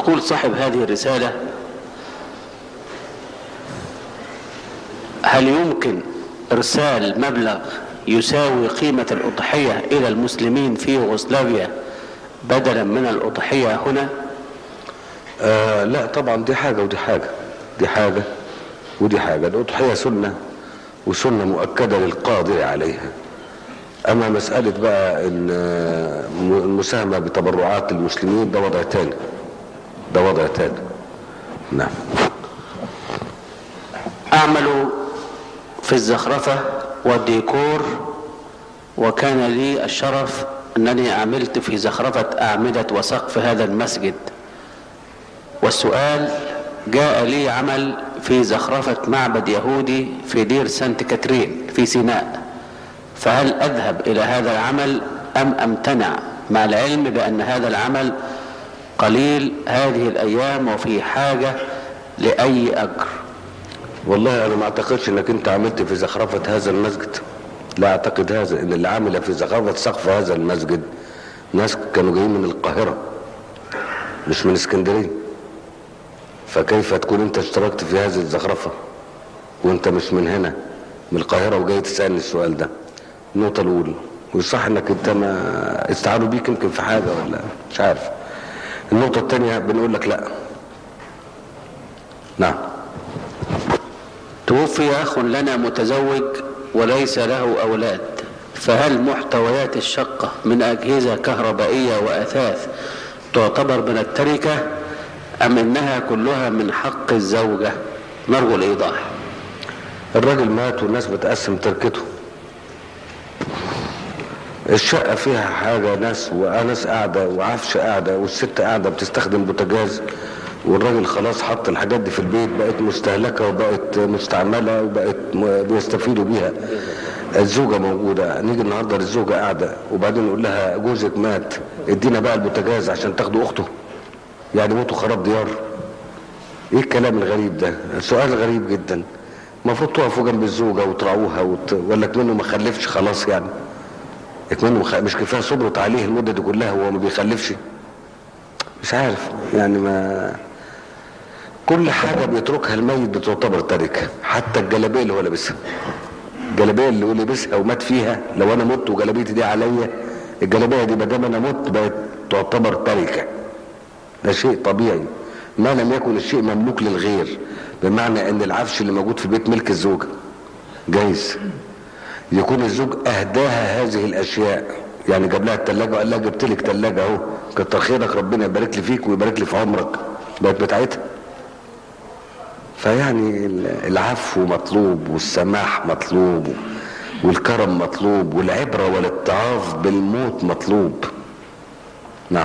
يقول صاحب هذه الرسالة هل يمكن إرسال مبلغ يساوي قيمة الأضحية إلى المسلمين في يوغوسلافيا بدلا من الأضحية هنا آه لا طبعا دي حاجة ودي حاجة دي حاجة ودي حاجة الأضحية سنة وسنة مؤكدة للقادر عليها أما مسألة بقى إن آه، المساهمة بتبرعات المسلمين ده وضع تاني ده وضع تاني نعم أعمل في الزخرفة والديكور وكان لي الشرف أنني عملت في زخرفة أعمدة وسقف هذا المسجد والسؤال جاء لي عمل في زخرفة معبد يهودي في دير سانت كاترين في سيناء فهل أذهب إلى هذا العمل أم أمتنع مع العلم بأن هذا العمل قليل هذه الأيام وفي حاجة لأي أجر والله انا ما اعتقدش انك انت عملت في زخرفة هذا المسجد لا اعتقد هذا ان اللي عمل في زخرفة سقف هذا المسجد ناس كانوا جايين من القاهرة مش من اسكندرية فكيف تكون انت اشتركت في هذه الزخرفة وانت مش من هنا من القاهرة وجاي تسألني السؤال ده النقطة الاولى ويصح انك انت ما استعانوا بيك يمكن في حاجة ولا مش عارف النقطة الثانية بنقول لك لا نعم توفي أخ لنا متزوج وليس له أولاد فهل محتويات الشقة من أجهزة كهربائية وأثاث تعتبر من التركة أم إنها كلها من حق الزوجة نرجو الإيضاح الراجل مات والناس بتقسم تركته الشقة فيها حاجة ناس وناس قاعدة وعفش قاعدة والست قاعدة بتستخدم بوتاجاز والراجل خلاص حط الحاجات دي في البيت بقت مستهلكة وبقت مستعملة وبقت م- بيستفيدوا بيها الزوجة موجودة نيجي النهاردة للزوجة قاعدة وبعدين نقول لها جوزك مات ادينا بقى البوتاجاز عشان تاخدوا اخته يعني موتوا خراب ديار ايه الكلام الغريب ده سؤال غريب جدا المفروض تقفوا جنب الزوجة وتراعوها وت... ولا كمنه ما خلفش خلاص يعني كمنه مخ... مش كفايه صبرت عليه المدة دي كلها وهو ما بيخلفش مش عارف يعني ما كل حاجة بيتركها الميت بتعتبر تركة حتى الجلابية اللي هو لابسها الجلابية اللي هو لابسها ومات فيها لو انا مت وجلابيتي دي عليا الجلابية دي ما دام انا مت بقت تعتبر تركة ده شيء طبيعي ما لم يكن الشيء مملوك للغير بمعنى ان العفش اللي موجود في البيت ملك الزوجة جايز يكون الزوج اهداها هذه الاشياء يعني جاب لها الثلاجه وقال لها جبت لك ثلاجه اهو كتر خيرك ربنا يبارك لي فيك ويبارك لي في عمرك بقت بتاعتها فيعني العفو مطلوب والسماح مطلوب والكرم مطلوب والعبره والاتعاظ بالموت مطلوب نعم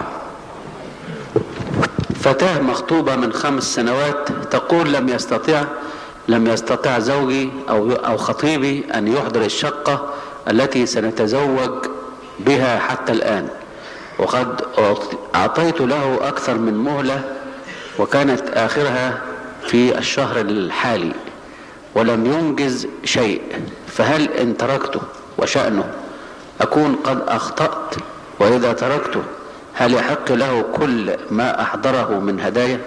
فتاة مخطوبة من خمس سنوات تقول لم يستطع لم يستطع زوجي أو أو خطيبي أن يحضر الشقة التي سنتزوج بها حتى الآن وقد أعطيت له أكثر من مهلة وكانت آخرها في الشهر الحالي ولم ينجز شيء فهل إن تركته وشأنه أكون قد أخطأت وإذا تركته هل يحق له كل ما أحضره من هدايا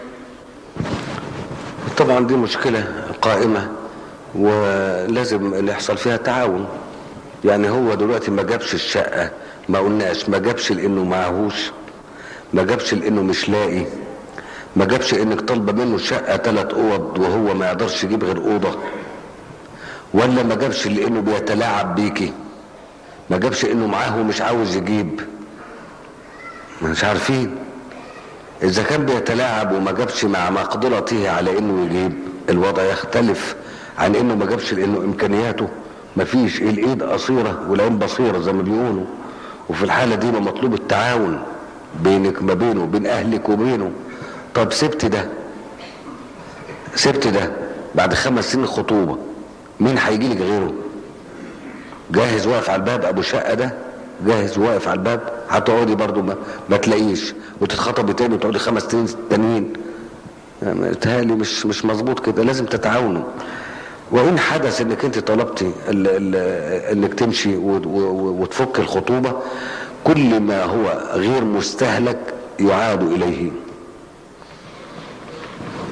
طبعا دي مشكلة قائمة ولازم اللي يحصل فيها تعاون يعني هو دلوقتي ما جابش الشقة ما قلناش ما جابش لانه معهوش ما جابش لانه مش لاقي ما جابش انك طالبه منه شقه ثلاث اوض وهو ما يقدرش يجيب غير اوضه ولا ما جابش لانه بيتلاعب بيكي ما جابش انه معاه ومش عاوز يجيب مش عارفين اذا كان بيتلاعب وما جابش مع مقدرته على انه يجيب الوضع يختلف عن انه ما جابش لانه امكانياته مفيش الايد قصيره والعين بصيره زي ما بيقولوا وفي الحاله دي ما مطلوب التعاون بينك ما بينه بين اهلك وبينه طب سبت ده سبت ده بعد خمس سنين خطوبه مين هيجي لك غيره جاهز واقف على الباب ابو شقه ده جاهز واقف على الباب هتقعدي برضو ما, ما تلاقيش وتتخطبي تاني وتقعدي خمس سنين تانيين تهالي مش مش مظبوط كده لازم تتعاونوا وان حدث انك انت طلبتي ال ال انك تمشي وتفك الخطوبة كل ما هو غير مستهلك يعاد اليه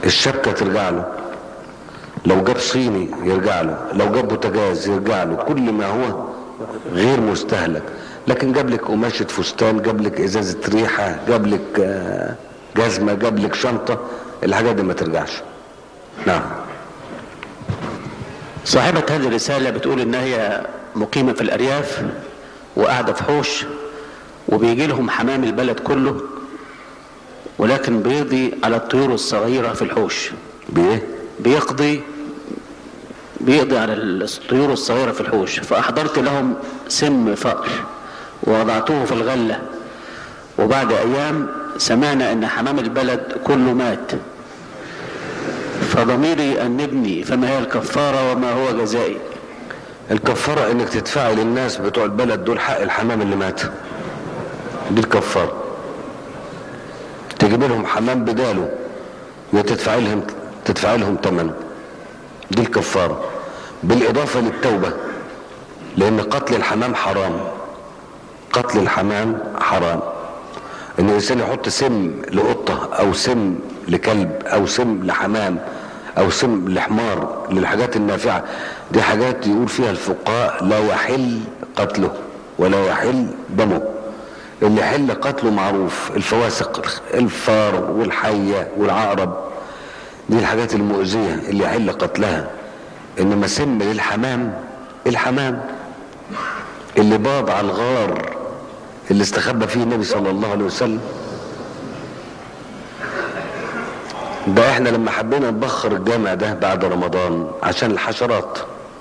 الشبكة ترجع له لو جاب صيني يرجع له لو جاب بوتاجاز يرجع له كل ما هو غير مستهلك لكن جاب لك قماشة فستان جاب لك ازازة ريحة جاب لك آه، جزمة جاب لك شنطة الحاجات دي ما ترجعش نعم صاحبة هذه الرسالة بتقول إن هي مقيمة في الأرياف وقاعدة في حوش وبيجي لهم حمام البلد كله ولكن بيقضي على الطيور الصغيرة في الحوش بايه بيقضي بيقضي على الطيور الصغيرة في الحوش فأحضرت لهم سم فأر ووضعته في الغلة وبعد أيام سمعنا أن حمام البلد كله مات فضميري أنبني فما هي الكفارة وما هو جزائي الكفارة انك تدفعي للناس بتوع البلد دول حق الحمام اللي مات دي الكفارة تجيب لهم حمام بداله وتدفعي لهم تدفعي لهم ثمنه دي الكفارة بالإضافة للتوبة لأن قتل الحمام حرام قتل الحمام حرام ان الانسان يحط سم لقطة او سم لكلب او سم لحمام او سم لحمار للحاجات النافعة دي حاجات يقول فيها الفقهاء لا يحل قتله ولا يحل دمه اللي يحل قتله معروف الفواسق الفار والحية والعقرب دي الحاجات المؤذية اللي يحل قتلها انما سم للحمام الحمام اللي باض على الغار اللي استخبى فيه النبي صلى الله عليه وسلم ده احنا لما حبينا نبخر الجامع ده بعد رمضان عشان الحشرات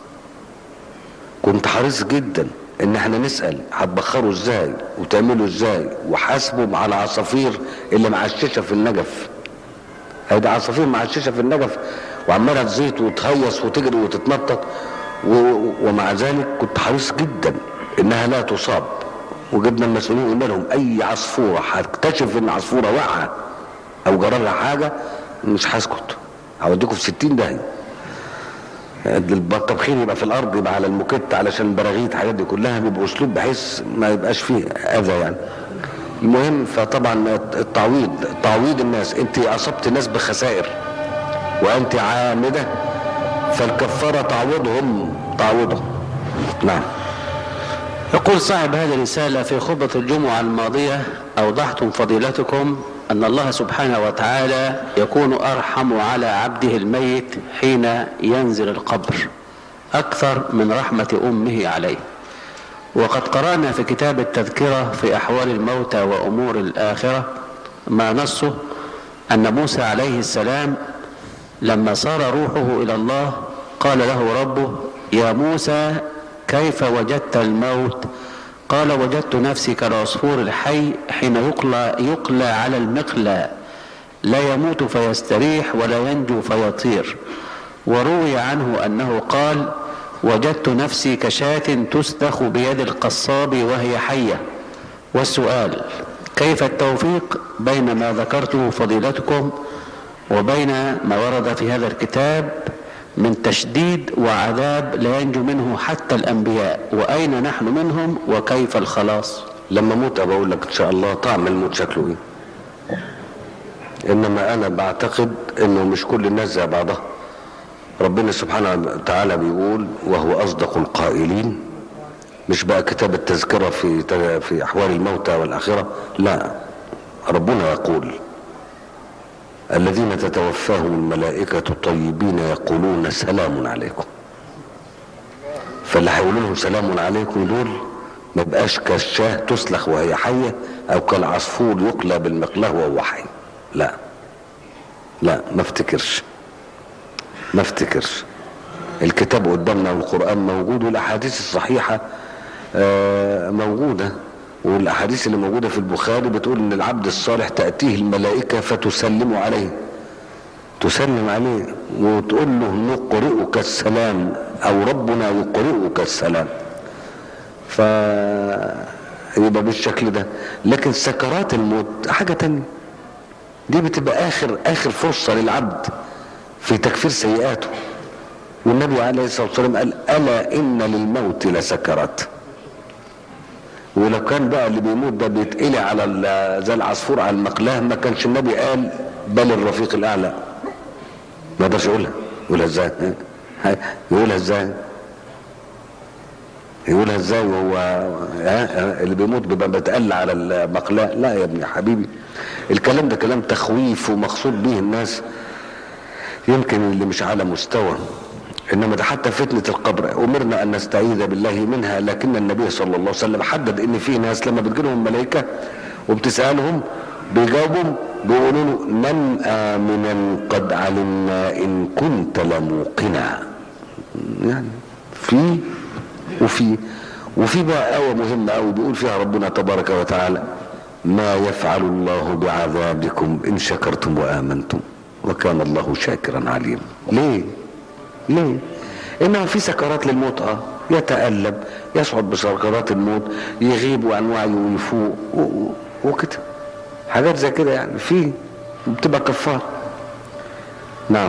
كنت حريص جدا ان احنا نسأل هتبخروا ازاي وتعملوا ازاي وحاسبوا على العصافير اللي معششة في النجف هيدا عصافير معششة في النجف وعمالة تزيط وتهيص وتجري وتتنطط و- ومع ذلك كنت حريص جدا انها لا تصاب وجبنا المسؤولين قلنا لهم اي عصفورة هتكتشف ان عصفورة واقعة او جرى لها حاجة مش هسكت هوديكم في 60 داهية الطبخين يبقى في الارض يبقى على الموكيت علشان البراغيث الحاجات دي كلها بيبقى اسلوب بحيث ما يبقاش فيه اذى يعني المهم فطبعا التعويض تعويض الناس انت اصبت الناس بخسائر وانت عامده فالكفاره تعوضهم تعوضهم نعم يقول صاحب هذه الرسالة في خطبة الجمعة الماضية أوضحتم فضيلتكم أن الله سبحانه وتعالى يكون أرحم على عبده الميت حين ينزل القبر أكثر من رحمة أمه عليه وقد قرأنا في كتاب التذكرة في أحوال الموتى وأمور الآخرة ما نصه أن موسى عليه السلام لما صار روحه إلى الله قال له ربه يا موسى كيف وجدت الموت قال وجدت نفسي كالعصفور الحي حين يقلى, يقلى على المقلى لا يموت فيستريح ولا ينجو فيطير وروي عنه أنه قال وجدت نفسي كشاة تسلخ بيد القصاب وهي حية والسؤال كيف التوفيق بين ما ذكرته فضيلتكم وبين ما ورد في هذا الكتاب من تشديد وعذاب لا ينجو منه حتى الأنبياء وأين نحن منهم وكيف الخلاص لما اموت ابقى اقول لك ان شاء الله طعم الموت شكله ايه انما انا بعتقد انه مش كل الناس زي بعضها ربنا سبحانه وتعالى بيقول وهو اصدق القائلين مش بقى كتاب التذكرة في في احوال الموتى والاخرة لا ربنا يقول الذين تتوفاهم الملائكة طيبين يقولون سلام عليكم فاللي هيقولوا لهم سلام عليكم دول ما بقاش كالشاه تسلخ وهي حية او كالعصفور يقلى بالمقلاه وهو حي لا لا ما افتكرش ما افتكرش الكتاب قدامنا والقرآن موجود والاحاديث الصحيحة آه، موجودة والاحاديث اللي موجودة في البخاري بتقول ان العبد الصالح تأتيه الملائكة فتسلم عليه تسلم عليه وتقول له نقرئك السلام او ربنا يقرئك السلام ف يبقى بالشكل ده لكن سكرات الموت حاجة تانية دي بتبقى اخر اخر فرصة للعبد في تكفير سيئاته والنبي عليه الصلاة والسلام قال ألا إن للموت لسكرات ولو كان بقى اللي بيموت ده بيتقلع على ال- زي العصفور على المقلاه ما كانش النبي قال بل الرفيق الأعلى ما يقدرش يقولها يقولها ازاي ها؟ يقولها ازاي يقولها ازاي وهو ها؟ اللي بيموت بيبقى بيتقل على المقلاة لا يا ابني يا حبيبي الكلام ده كلام تخويف ومقصود به الناس يمكن اللي مش على مستوى انما ده حتى فتنة القبر امرنا ان نستعيذ بالله منها لكن النبي صلى الله عليه وسلم حدد ان في ناس لما بتجيلهم ملائكة وبتسألهم بيجاوبهم بيقولوا له نم امنا قد علمنا ان كنت لموقنا يعني في وفي وفي بقى آية مهمة أوي بيقول فيها ربنا تبارك وتعالى ما يفعل الله بعذابكم إن شكرتم وآمنتم وكان الله شاكرا عليما ليه ليه إنما في سكرات للموت اه يتألم يصعد بسكرات الموت يغيب عن وعيه ويفوق و- و- وكده حاجات زي كده يعني في بتبقى كفار نعم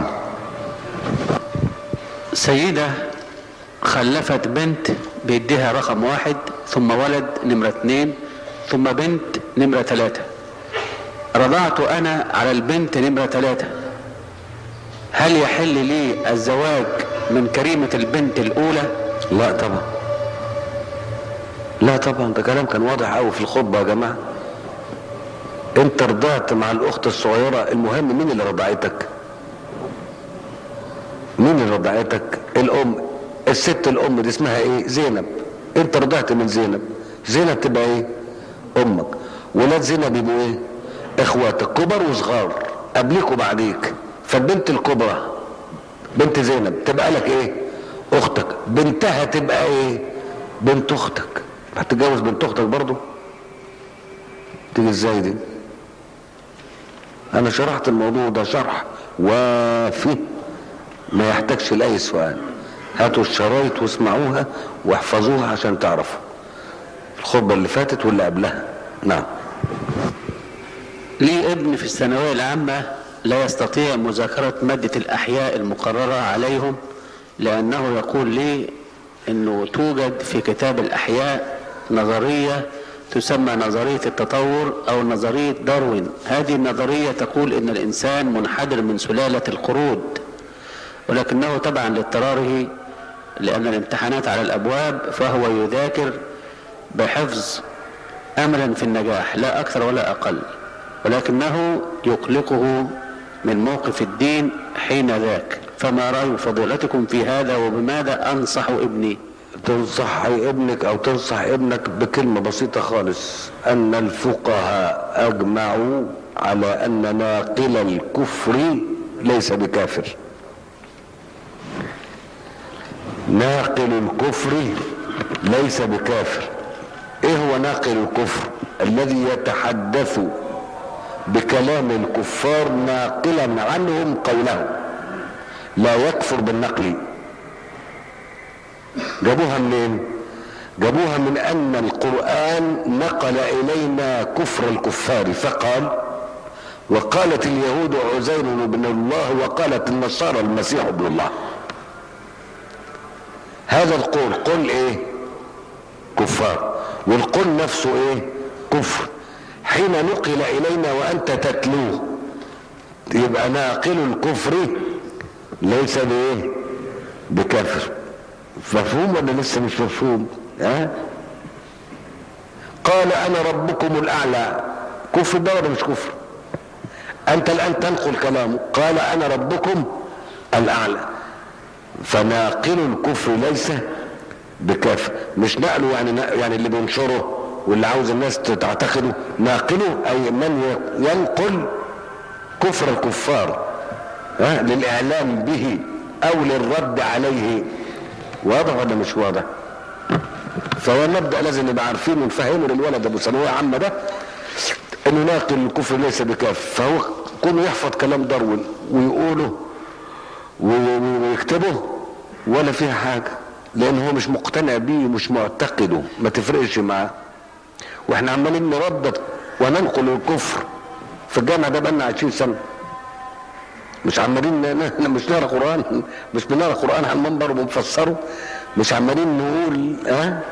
سيدة خلفت بنت بيديها رقم واحد ثم ولد نمرة اتنين ثم بنت نمرة تلاتة رضعت أنا على البنت نمرة تلاتة هل يحل لي الزواج من كريمة البنت الأولى لا طبعا لا طبعا ده كلام كان واضح قوي في الخطبه يا جماعه انت رضعت مع الاخت الصغيره المهم مين اللي رضعتك مين اللي رضعتك الام الست الام دي اسمها ايه زينب انت رضعت من زينب زينب تبقى ايه امك ولاد زينب يبقوا ايه اخواتك كبر وصغار قبليك وبعديك فالبنت الكبرى بنت زينب تبقى لك ايه اختك بنتها تبقى ايه بنت اختك هتتجوز بنت اختك برضو تيجي ازاي دي انا شرحت الموضوع ده شرح وافي ما يحتاجش لاي سؤال هاتوا الشرايط واسمعوها واحفظوها عشان تعرفوا الخطبه اللي فاتت واللي قبلها نعم لي ابن في الثانوية العامة لا يستطيع مذاكرة مادة الأحياء المقررة عليهم لأنه يقول لي أنه توجد في كتاب الأحياء نظرية تسمى نظرية التطور أو نظرية داروين هذه النظرية تقول أن الإنسان منحدر من سلالة القرود ولكنه تبعا لاضطراره لأن الامتحانات على الأبواب فهو يذاكر بحفظ املا في النجاح لا اكثر ولا اقل ولكنه يقلقه من موقف الدين حين ذاك فما راي فضيلتكم في هذا وبماذا انصح ابني تنصح ابنك او تنصح ابنك بكلمة بسيطة خالص ان الفقهاء اجمعوا على ان ناقل الكفر ليس بكافر ناقل الكفر ليس بكافر ايه هو ناقل الكفر الذي يتحدث بكلام الكفار ناقلا عنهم قوله لا يكفر بالنقل جابوها منين جابوها من ان القرآن نقل الينا كفر الكفار فقال وقالت اليهود عزير ابن الله وقالت النصارى المسيح ابن الله هذا القول قل ايه كفار والقول نفسه ايه كفر حين نقل الينا وانت تتلوه يبقى ناقل الكفر ليس بايه بكافر مفهوم ولا لسه مش مفهوم ها قال انا ربكم الاعلى كفر ده ولا مش كفر انت الان تنقل كلامه قال انا ربكم الاعلى فناقل الكفر ليس بكافر مش نقله يعني يعني اللي بينشره واللي عاوز الناس تعتقده ناقله اي من ينقل كفر الكفار ها للاعلام به او للرد عليه واضح ولا مش واضح فهو المبدا لازم نبقى عارفين ونفهمه للولد ابو ثانويه عامه ده انه ناقل الكفر ليس بكافر فهو كونه يحفظ كلام داروين ويقوله ويكتبه ولا فيها حاجه لان هو مش مقتنع بيه ومش معتقده ما تفرقش معاه واحنا عمالين نردد وننقل الكفر في الجامع ده بقالنا 20 سنه مش عمالين ن- مش نقرا قران مش بنقرا قران على المنبر وبنفسره مش عمالين نقول ها أه؟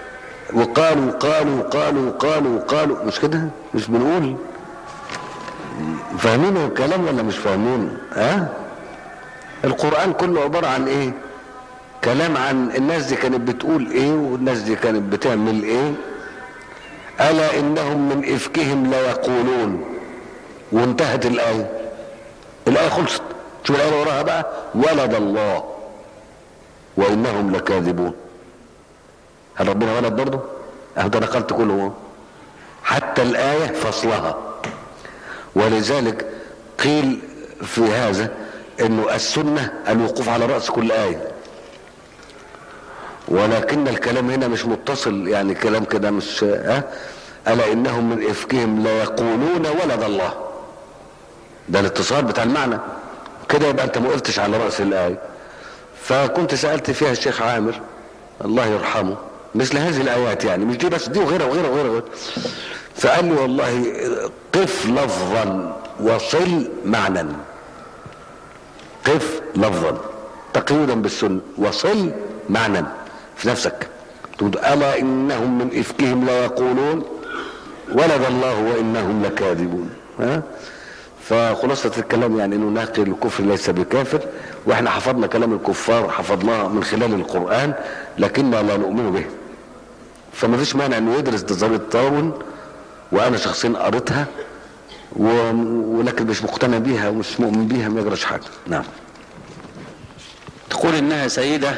وقالوا قالوا قالوا قالوا قالوا مش كده مش بنقول فاهمين الكلام ولا مش فاهمين ها القرآن كله عبارة عن ايه كلام عن الناس دي كانت بتقول ايه والناس دي كانت بتعمل ايه ألا إنهم من إفكهم لا يقولون وانتهت الآية الآية خلصت شوف الآية اللي وراها بقى ولد الله وإنهم لكاذبون هل ربنا ولد برضه؟ أهو ده نقلت كله هو. حتى الآية فصلها ولذلك قيل في هذا انه السنة الوقوف على رأس كل آية ولكن الكلام هنا مش متصل يعني كلام كده مش ها ألا إنهم من إفكهم لا يقولون ولد الله ده الاتصال بتاع المعنى كده يبقى أنت ما وقفتش على رأس الآية فكنت سألت فيها الشيخ عامر الله يرحمه مثل هذه الآيات يعني مش دي بس دي وغيرها وغيرها وغيرها فقال لي والله قف لفظا وصل معنى قف لفظا تقييدا بالسنة وصل معنى في نفسك تقول ألا إنهم من إفكهم لا يقولون ولد الله وإنهم لكاذبون ها فخلاصة الكلام يعني انه ناقل الكفر ليس بكافر واحنا حفظنا كلام الكفار حفظناه من خلال القرآن لكننا لا نؤمن به فما فيش مانع انه يدرس نظرية داروين وانا شخصيا قريتها و... ولكن مش مقتنع بيها ومش مؤمن بيها ما يجراش حاجة نعم تقول انها سيدة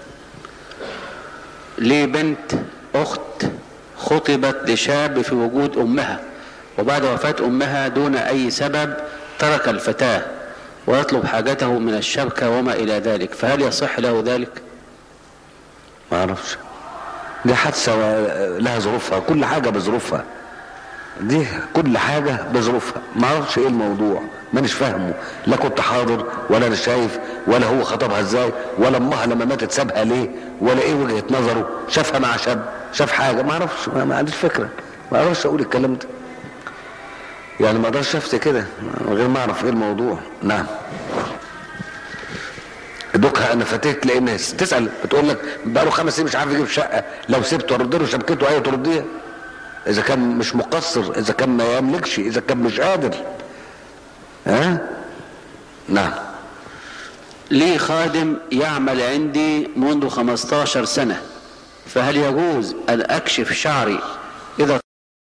لي بنت اخت خطبت لشاب في وجود امها وبعد وفاة امها دون اي سبب ترك الفتاة ويطلب حاجته من الشبكة وما الى ذلك فهل يصح له ذلك ما اعرفش دي حادثة لها ظروفها كل حاجة بظروفها دي كل حاجة بظروفها ما اعرفش ايه الموضوع مانيش فاهمه لا كنت حاضر ولا انا شايف ولا هو خطبها ازاي ولا امها لما ماتت سابها ليه ولا ايه وجهة نظره شافها مع شاب شاف حاجة ما اعرفش ما, ما عنديش فكرة ما اعرفش اقول الكلام ده يعني ما اقدرش افتي كده من غير ما اعرف ايه الموضوع نعم دوكها انا فتيت لان تسال بتقول لك بقاله خمس سنين مش عارف يجيب شقه لو سبته ارد له شبكته ايوه ترديها اذا كان مش مقصر اذا كان ما يملكش اذا كان مش قادر ها نعم لي خادم يعمل عندي منذ 15 سنة فهل يجوز أن أكشف شعري إذا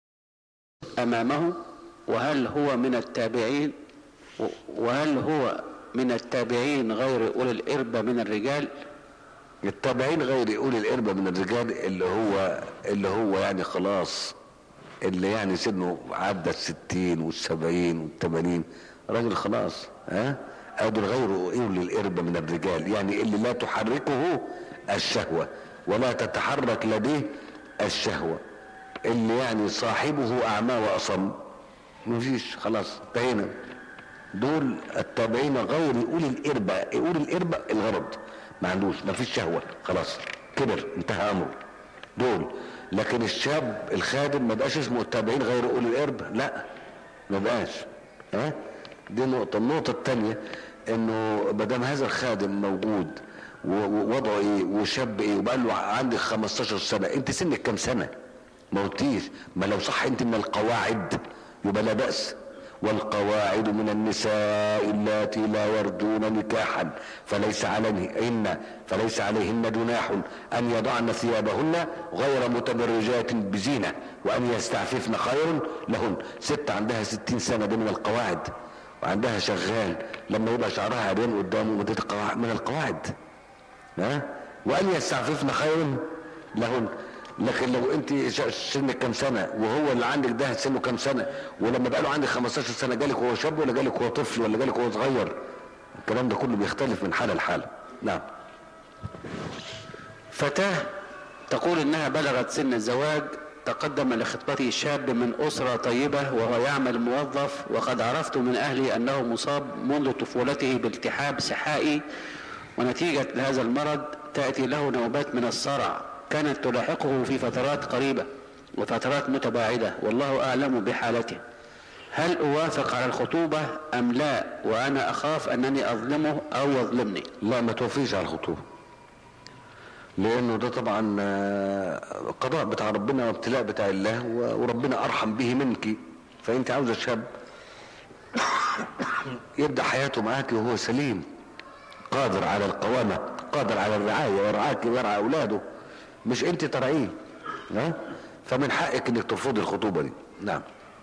أمامه وهل هو من التابعين وهل هو من التابعين غير أولي الإربة من الرجال التابعين غير أولي الإربة من الرجال اللي هو اللي هو يعني خلاص اللي يعني سنه عدى الستين والسبعين والثمانين راجل خلاص ها قادر غير أولي الإربة من الرجال يعني اللي لا تحركه الشهوة ولا تتحرك لديه الشهوة اللي يعني صاحبه أعمى وأصم مفيش خلاص انتهينا دول التابعين غير أولي الإربة أولي الإربة الغرض ما عندوش ما فيش شهوة خلاص كبر انتهى أمره دول لكن الشاب الخادم ما بقاش اسمه التابعين غير أولي الإربة لا ما بقاش ها دي نقطة النقطة الثانية انه ما دام هذا الخادم موجود ووضعه ايه وشاب ايه وبقى له عندك 15 سنة انت سنك كام سنة ما قلتيش ما لو صح انت من القواعد يبقى لا بأس والقواعد من النساء اللاتي لا يرجون نكاحا فليس عليهن فليس عليهن جناح ان يضعن ثيابهن غير متبرجات بزينه وان يستعففن خير لهن ست عندها ستين سنه دي من القواعد وعندها شغال لما يبقى شعرها عريان قدامه ودي من القواعد ها وان يستعففن خير لهن لكن لو انت سنك كام سنه وهو اللي عندك ده سنه كام سنه ولما بقى له عندك 15 سنه جالك وهو شاب ولا جالك وهو طفل ولا جالك وهو صغير الكلام ده كله بيختلف من حاله لحاله نعم فتاة تقول انها بلغت سن الزواج تقدم لخطبته شاب من أسرة طيبة وهو يعمل موظف وقد عرفت من أهلي أنه مصاب منذ طفولته بالتحاب سحائي ونتيجة لهذا المرض تأتي له نوبات من الصرع كانت تلاحقه في فترات قريبة وفترات متباعدة والله أعلم بحالته هل أوافق على الخطوبة أم لا وأنا أخاف أنني أظلمه أو يظلمني لا ما توفيش على الخطوبة لأنه ده طبعا قضاء بتاع ربنا وابتلاء بتاع الله وربنا أرحم به منك فأنت عاوزة شاب يبدأ حياته معاك وهو سليم قادر على القوامة قادر على الرعاية ويرعاك ويرعى أولاده مش أنت ترعيه ها فمن حقك انك ترفضي الخطوبة دي نعم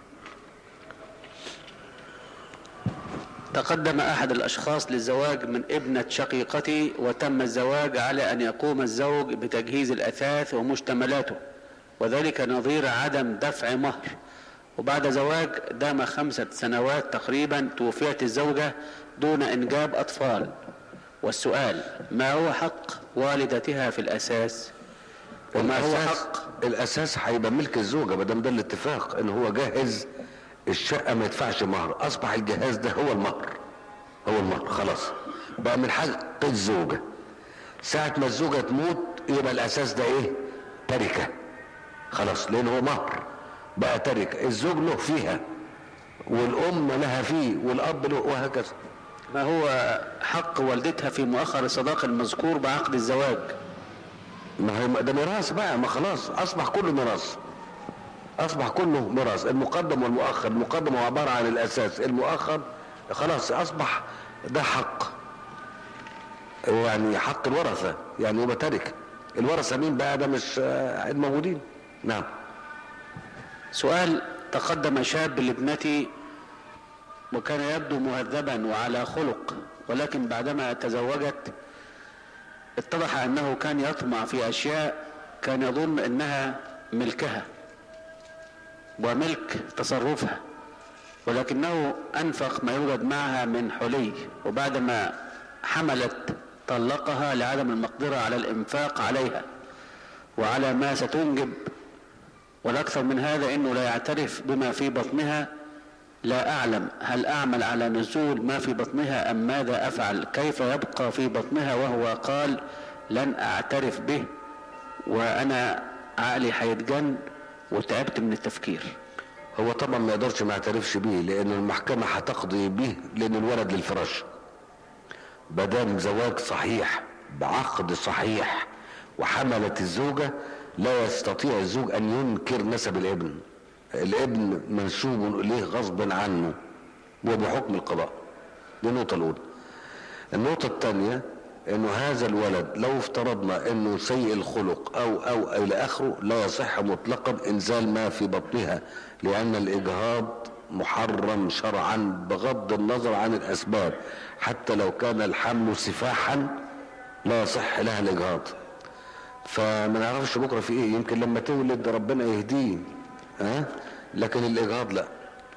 تقدم أحد الأشخاص للزواج من ابنة شقيقتي وتم الزواج على أن يقوم الزوج بتجهيز الأثاث ومشتملاته وذلك نظير عدم دفع مهر وبعد زواج دام خمسة سنوات تقريبا توفيت الزوجة دون إنجاب أطفال والسؤال ما هو حق والدتها في الأساس وما هو الأساس حق الأساس هيبقى ملك الزوجة ما دام ده الاتفاق ان هو جاهز الشقة ما يدفعش مهر أصبح الجهاز ده هو المهر هو المهر خلاص بقى من حق الزوجة ساعة ما الزوجة تموت يبقى الأساس ده إيه؟ تركة خلاص لأن هو مهر بقى تركة الزوج له فيها والأم لها فيه والأب له وهكذا ما هو حق والدتها في مؤخر الصداق المذكور بعقد الزواج ما هي ده ميراث بقى ما خلاص أصبح كله ميراث أصبح كله ميراث المقدم والمؤخر المقدم هو عبارة عن الأساس المؤخر خلاص أصبح ده حق يعني حق الورثة يعني يبقى تركة الورثة مين بقى ده مش آه، الموجودين نعم سؤال تقدم شاب لابنتي وكان يبدو مهذبا وعلى خلق ولكن بعدما تزوجت اتضح انه كان يطمع في اشياء كان يظن انها ملكها وملك تصرفها ولكنه انفق ما يوجد معها من حلي وبعدما حملت طلقها لعدم المقدرة على الانفاق عليها وعلى ما ستنجب والأكثر من هذا أنه لا يعترف بما في بطنها لا أعلم هل أعمل على نزول ما في بطنها أم ماذا أفعل كيف يبقى في بطنها وهو قال لن أعترف به وأنا عقلي هيتجن وتعبت من التفكير هو طبعا ما يقدرش ما يعترفش بيه لان المحكمة هتقضي به لان الولد للفراش بدام زواج صحيح بعقد صحيح وحملت الزوجة لا يستطيع الزوج ان ينكر نسب الابن الابن منسوب اليه غصبا عنه وبحكم القضاء دي النقطة الاولى النقطة الثانية انه هذا الولد لو افترضنا انه سيء الخلق او او الى اخره لا يصح مطلقا انزال ما في بطنها لان الاجهاض محرم شرعا بغض النظر عن الاسباب حتى لو كان الحمل سفاحا لا يصح لها الاجهاض فما نعرفش بكره في ايه يمكن لما تولد ربنا يهديه ها لكن الاجهاض لا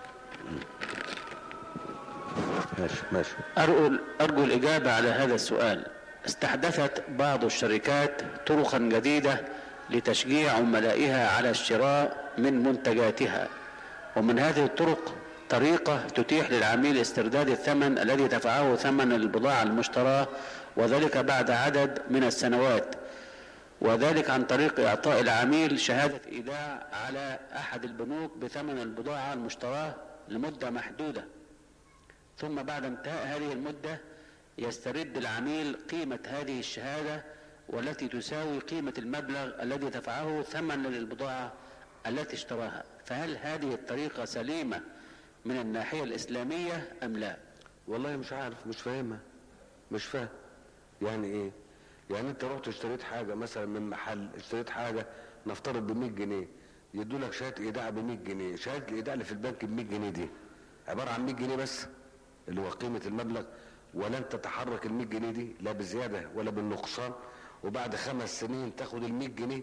ماشي ماشي أرجو, أرجو الإجابة على هذا السؤال استحدثت بعض الشركات طرقا جديدة لتشجيع عملائها على الشراء من منتجاتها ومن هذه الطرق طريقة تتيح للعميل استرداد الثمن الذي دفعه ثمن البضاعة المشتراة وذلك بعد عدد من السنوات وذلك عن طريق إعطاء العميل شهادة إيداع على أحد البنوك بثمن البضاعة المشتراة لمدة محدودة ثم بعد انتهاء هذه المدة يسترد العميل قيمة هذه الشهادة والتي تساوي قيمة المبلغ الذي دفعه ثمنا للبضاعة التي اشتراها فهل هذه الطريقة سليمة من الناحية الإسلامية أم لا والله مش عارف مش فاهمها مش فاهم يعني ايه يعني انت رحت اشتريت حاجة مثلا من محل اشتريت حاجة نفترض ب 100 جنيه يدوا لك شهادة ايداع ب 100 جنيه شهادة الايداع اللي في البنك ب 100 جنيه دي عبارة عن 100 جنيه بس اللي هو قيمة المبلغ ولن تتحرك ال 100 جنيه دي لا بزيادة ولا بالنقصان وبعد خمس سنين تاخد ال 100 جنيه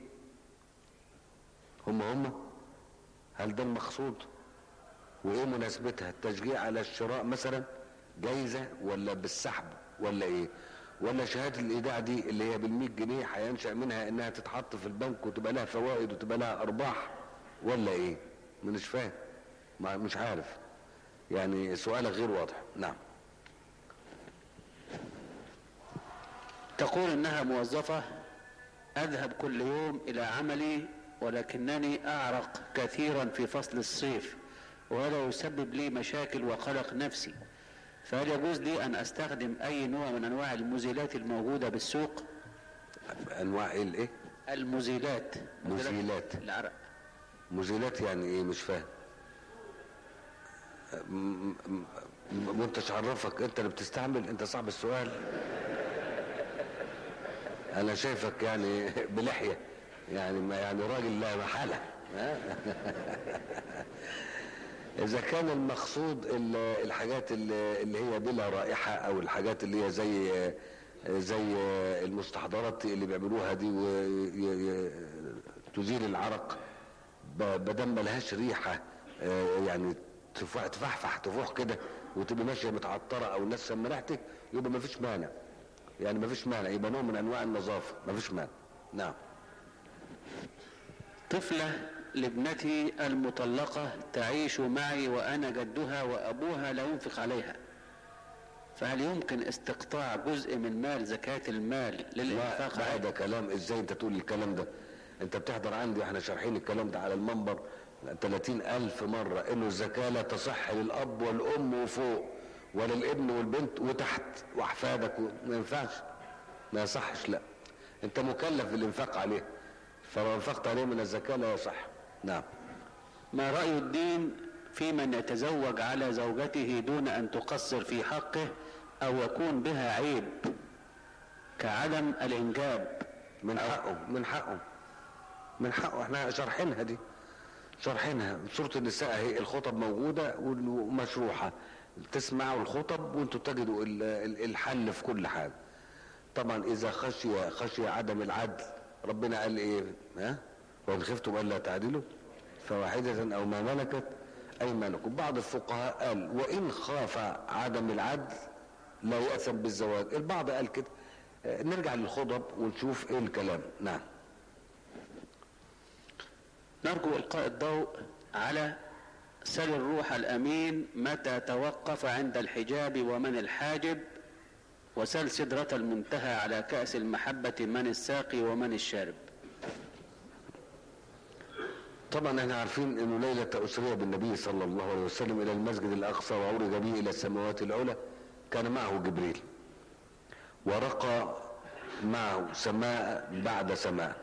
هم هم هل ده المقصود وايه مناسبتها التشجيع على الشراء مثلا جايزة ولا بالسحب ولا ايه ولا شهادة الايداع دي اللي هي بالمية جنيه هينشأ منها انها تتحط في البنك وتبقى لها فوائد وتبقى لها ارباح ولا ايه مش فاهم ما مش عارف يعني سؤالك غير واضح نعم تقول إنها موظفة أذهب كل يوم إلى عملي ولكنني أعرق كثيرا في فصل الصيف وهذا يسبب لي مشاكل وقلق نفسي فهل يجوز لي أن أستخدم أي نوع من أنواع المزيلات الموجودة بالسوق انواع ايه الايه المزيلات مزيلات. العرق مزيلات يعني ايه مش فاهم م- م- وانت عرفك انت اللي بتستعمل انت صاحب السؤال انا شايفك يعني بلحيه يعني ما يعني راجل لا محاله ها؟ اذا كان المقصود ال- الحاجات اللي اللي هي بلا رائحه او الحاجات اللي هي زي زي المستحضرات اللي بيعملوها دي وتزيل العرق ب- بدل ما لهاش ريحه آه، يعني تفح- تفحفح تفوح كده وتبقى ماشيه متعطره او الناس سم ريحتك يبقى ما فيش مانع يعني ما فيش مانع يبقى نوع من انواع النظافه ما فيش مانع نعم طفلة لابنتي المطلقة تعيش معي وأنا جدها وأبوها لا ينفق عليها فهل يمكن استقطاع جزء من مال زكاة المال لا للإنفاق بقى عليها؟ ده كلام ازاي انت تقول الكلام ده انت بتحضر عندي احنا شارحين الكلام ده على المنبر 30 ألف مرة انه الزكاة لا تصح للأب والأم وفوق ولا الابن والبنت وتحت وأحفادك و- ما ينفعش ما يصحش لا انت مكلف بالإنفاق عليه فلو انفقت عليه من الزكاة لا يصح نعم ما رأي الدين في من يتزوج على زوجته دون أن تقصر في حقه أو يكون بها عيب كعدم الإنجاب من حقه من حقه من حقه احنا شارحينها دي شارحينها سورة النساء اهي الخطب موجودة ومشروحة تسمعوا الخطب وانتوا تجدوا ال- ال- الحل في كل حاجة طبعا اذا خشي خشي عدم العدل ربنا قال ايه ها وان خفتم الا تعدلوا فواحدة او ما ملكت ايمانكم بعض الفقهاء قال وان خاف عدم العدل لا يأثم بالزواج البعض قال كده آه، نرجع للخطب ونشوف ايه الكلام نعم نرجو إلقاء الضوء على سل الروح الأمين متى توقف عند الحجاب ومن الحاجب وسل سدرة المنتهى على كأس المحبة من الساقي ومن الشارب طبعا احنا عارفين انه ليلة اسرية بالنبي صلى الله عليه وسلم الى المسجد الاقصى وعرج به الى السماوات العلى كان معه جبريل ورقى معه سماء بعد سماء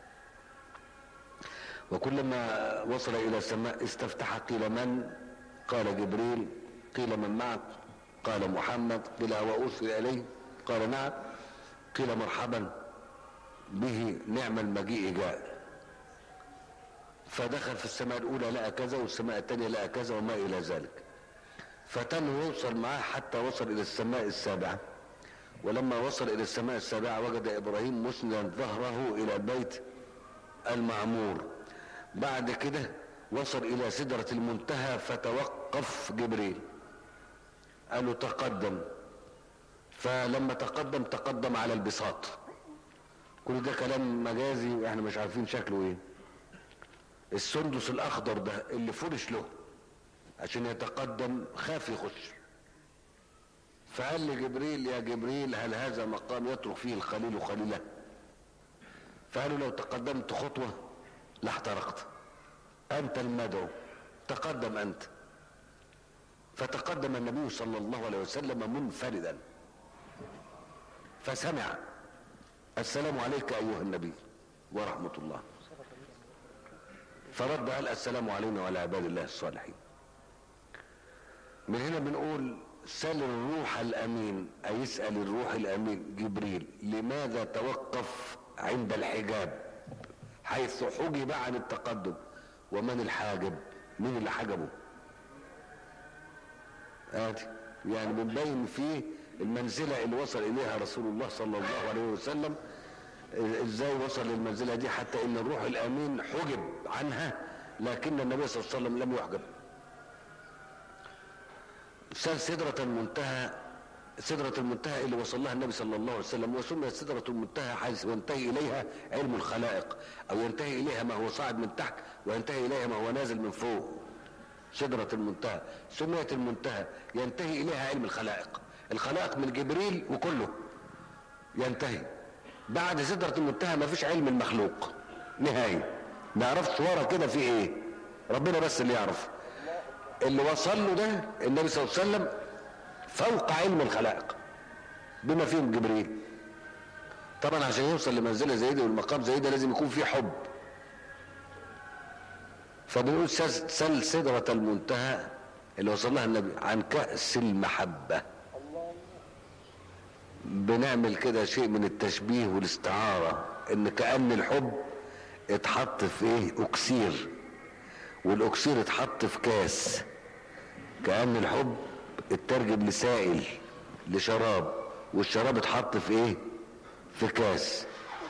وكلما وصل الى السماء استفتح قيل من قال جبريل قيل من معك قال محمد قيل هو ارسل اليه قال نعم قيل مرحبا به نعم المجيء جاء فدخل في السماء الاولى لقى كذا والسماء الثانيه لقى كذا وما الى ذلك فتم يوصل معاه حتى وصل الى السماء السابعه ولما وصل الى السماء السابعه وجد ابراهيم مسندا ظهره الى البيت المعمور بعد كده وصل الى سدره المنتهى فتوقف جبريل قال له تقدم فلما تقدم تقدم على البساط كل ده كلام مجازي واحنا مش عارفين شكله ايه السندس الاخضر ده اللي فرش له عشان يتقدم خاف يخش فقال لجبريل يا جبريل هل هذا مقام يترك فيه الخليل خليله فقالوا لو تقدمت خطوة لاحترقت انت المدعو تقدم انت فتقدم النبي صلى الله عليه وسلم منفردا فسمع السلام عليك ايها النبي ورحمة الله فرد قال السلام علينا وعلى عباد الله الصالحين من هنا بنقول سل الروح الامين اي يسال الروح الامين جبريل لماذا توقف عند الحجاب حيث حجب عن التقدم ومن الحاجب مين اللي حجبه ادي يعني بنبين فيه المنزله اللي وصل اليها رسول الله صلى الله عليه وسلم ازاي وصل للمنزله دي حتى ان الروح الامين حجب عنها لكن النبي صلى الله عليه وسلم لم يحجب سال سدرة المنتهى سدرة المنتهى اللي وصل لها النبي صلى الله عليه وسلم وسميت سدرة المنتهى حيث ينتهي إليها علم الخلائق أو ينتهي إليها ما هو صاعد من تحت وينتهي إليها ما هو نازل من فوق سدرة المنتهى سميت المنتهى ينتهي إليها علم الخلائق الخلائق من جبريل وكله ينتهي بعد سدرة المنتهى ما فيش علم المخلوق نهائي ما يعرفش ورا كده في ايه ربنا بس اللي يعرف اللي وصل له ده النبي صلى الله عليه وسلم فوق علم الخلائق بما فيهم جبريل طبعا عشان يوصل لمنزله زي دي والمقام زي ده لازم يكون في حب فبنقول سل سدرة المنتهى اللي وصل لها النبي عن كأس المحبة بنعمل كده شيء من التشبيه والاستعارة ان كأن الحب اتحط في ايه اكسير والاكسير اتحط في كاس كأن الحب اترجم لسائل لشراب والشراب اتحط في ايه في كاس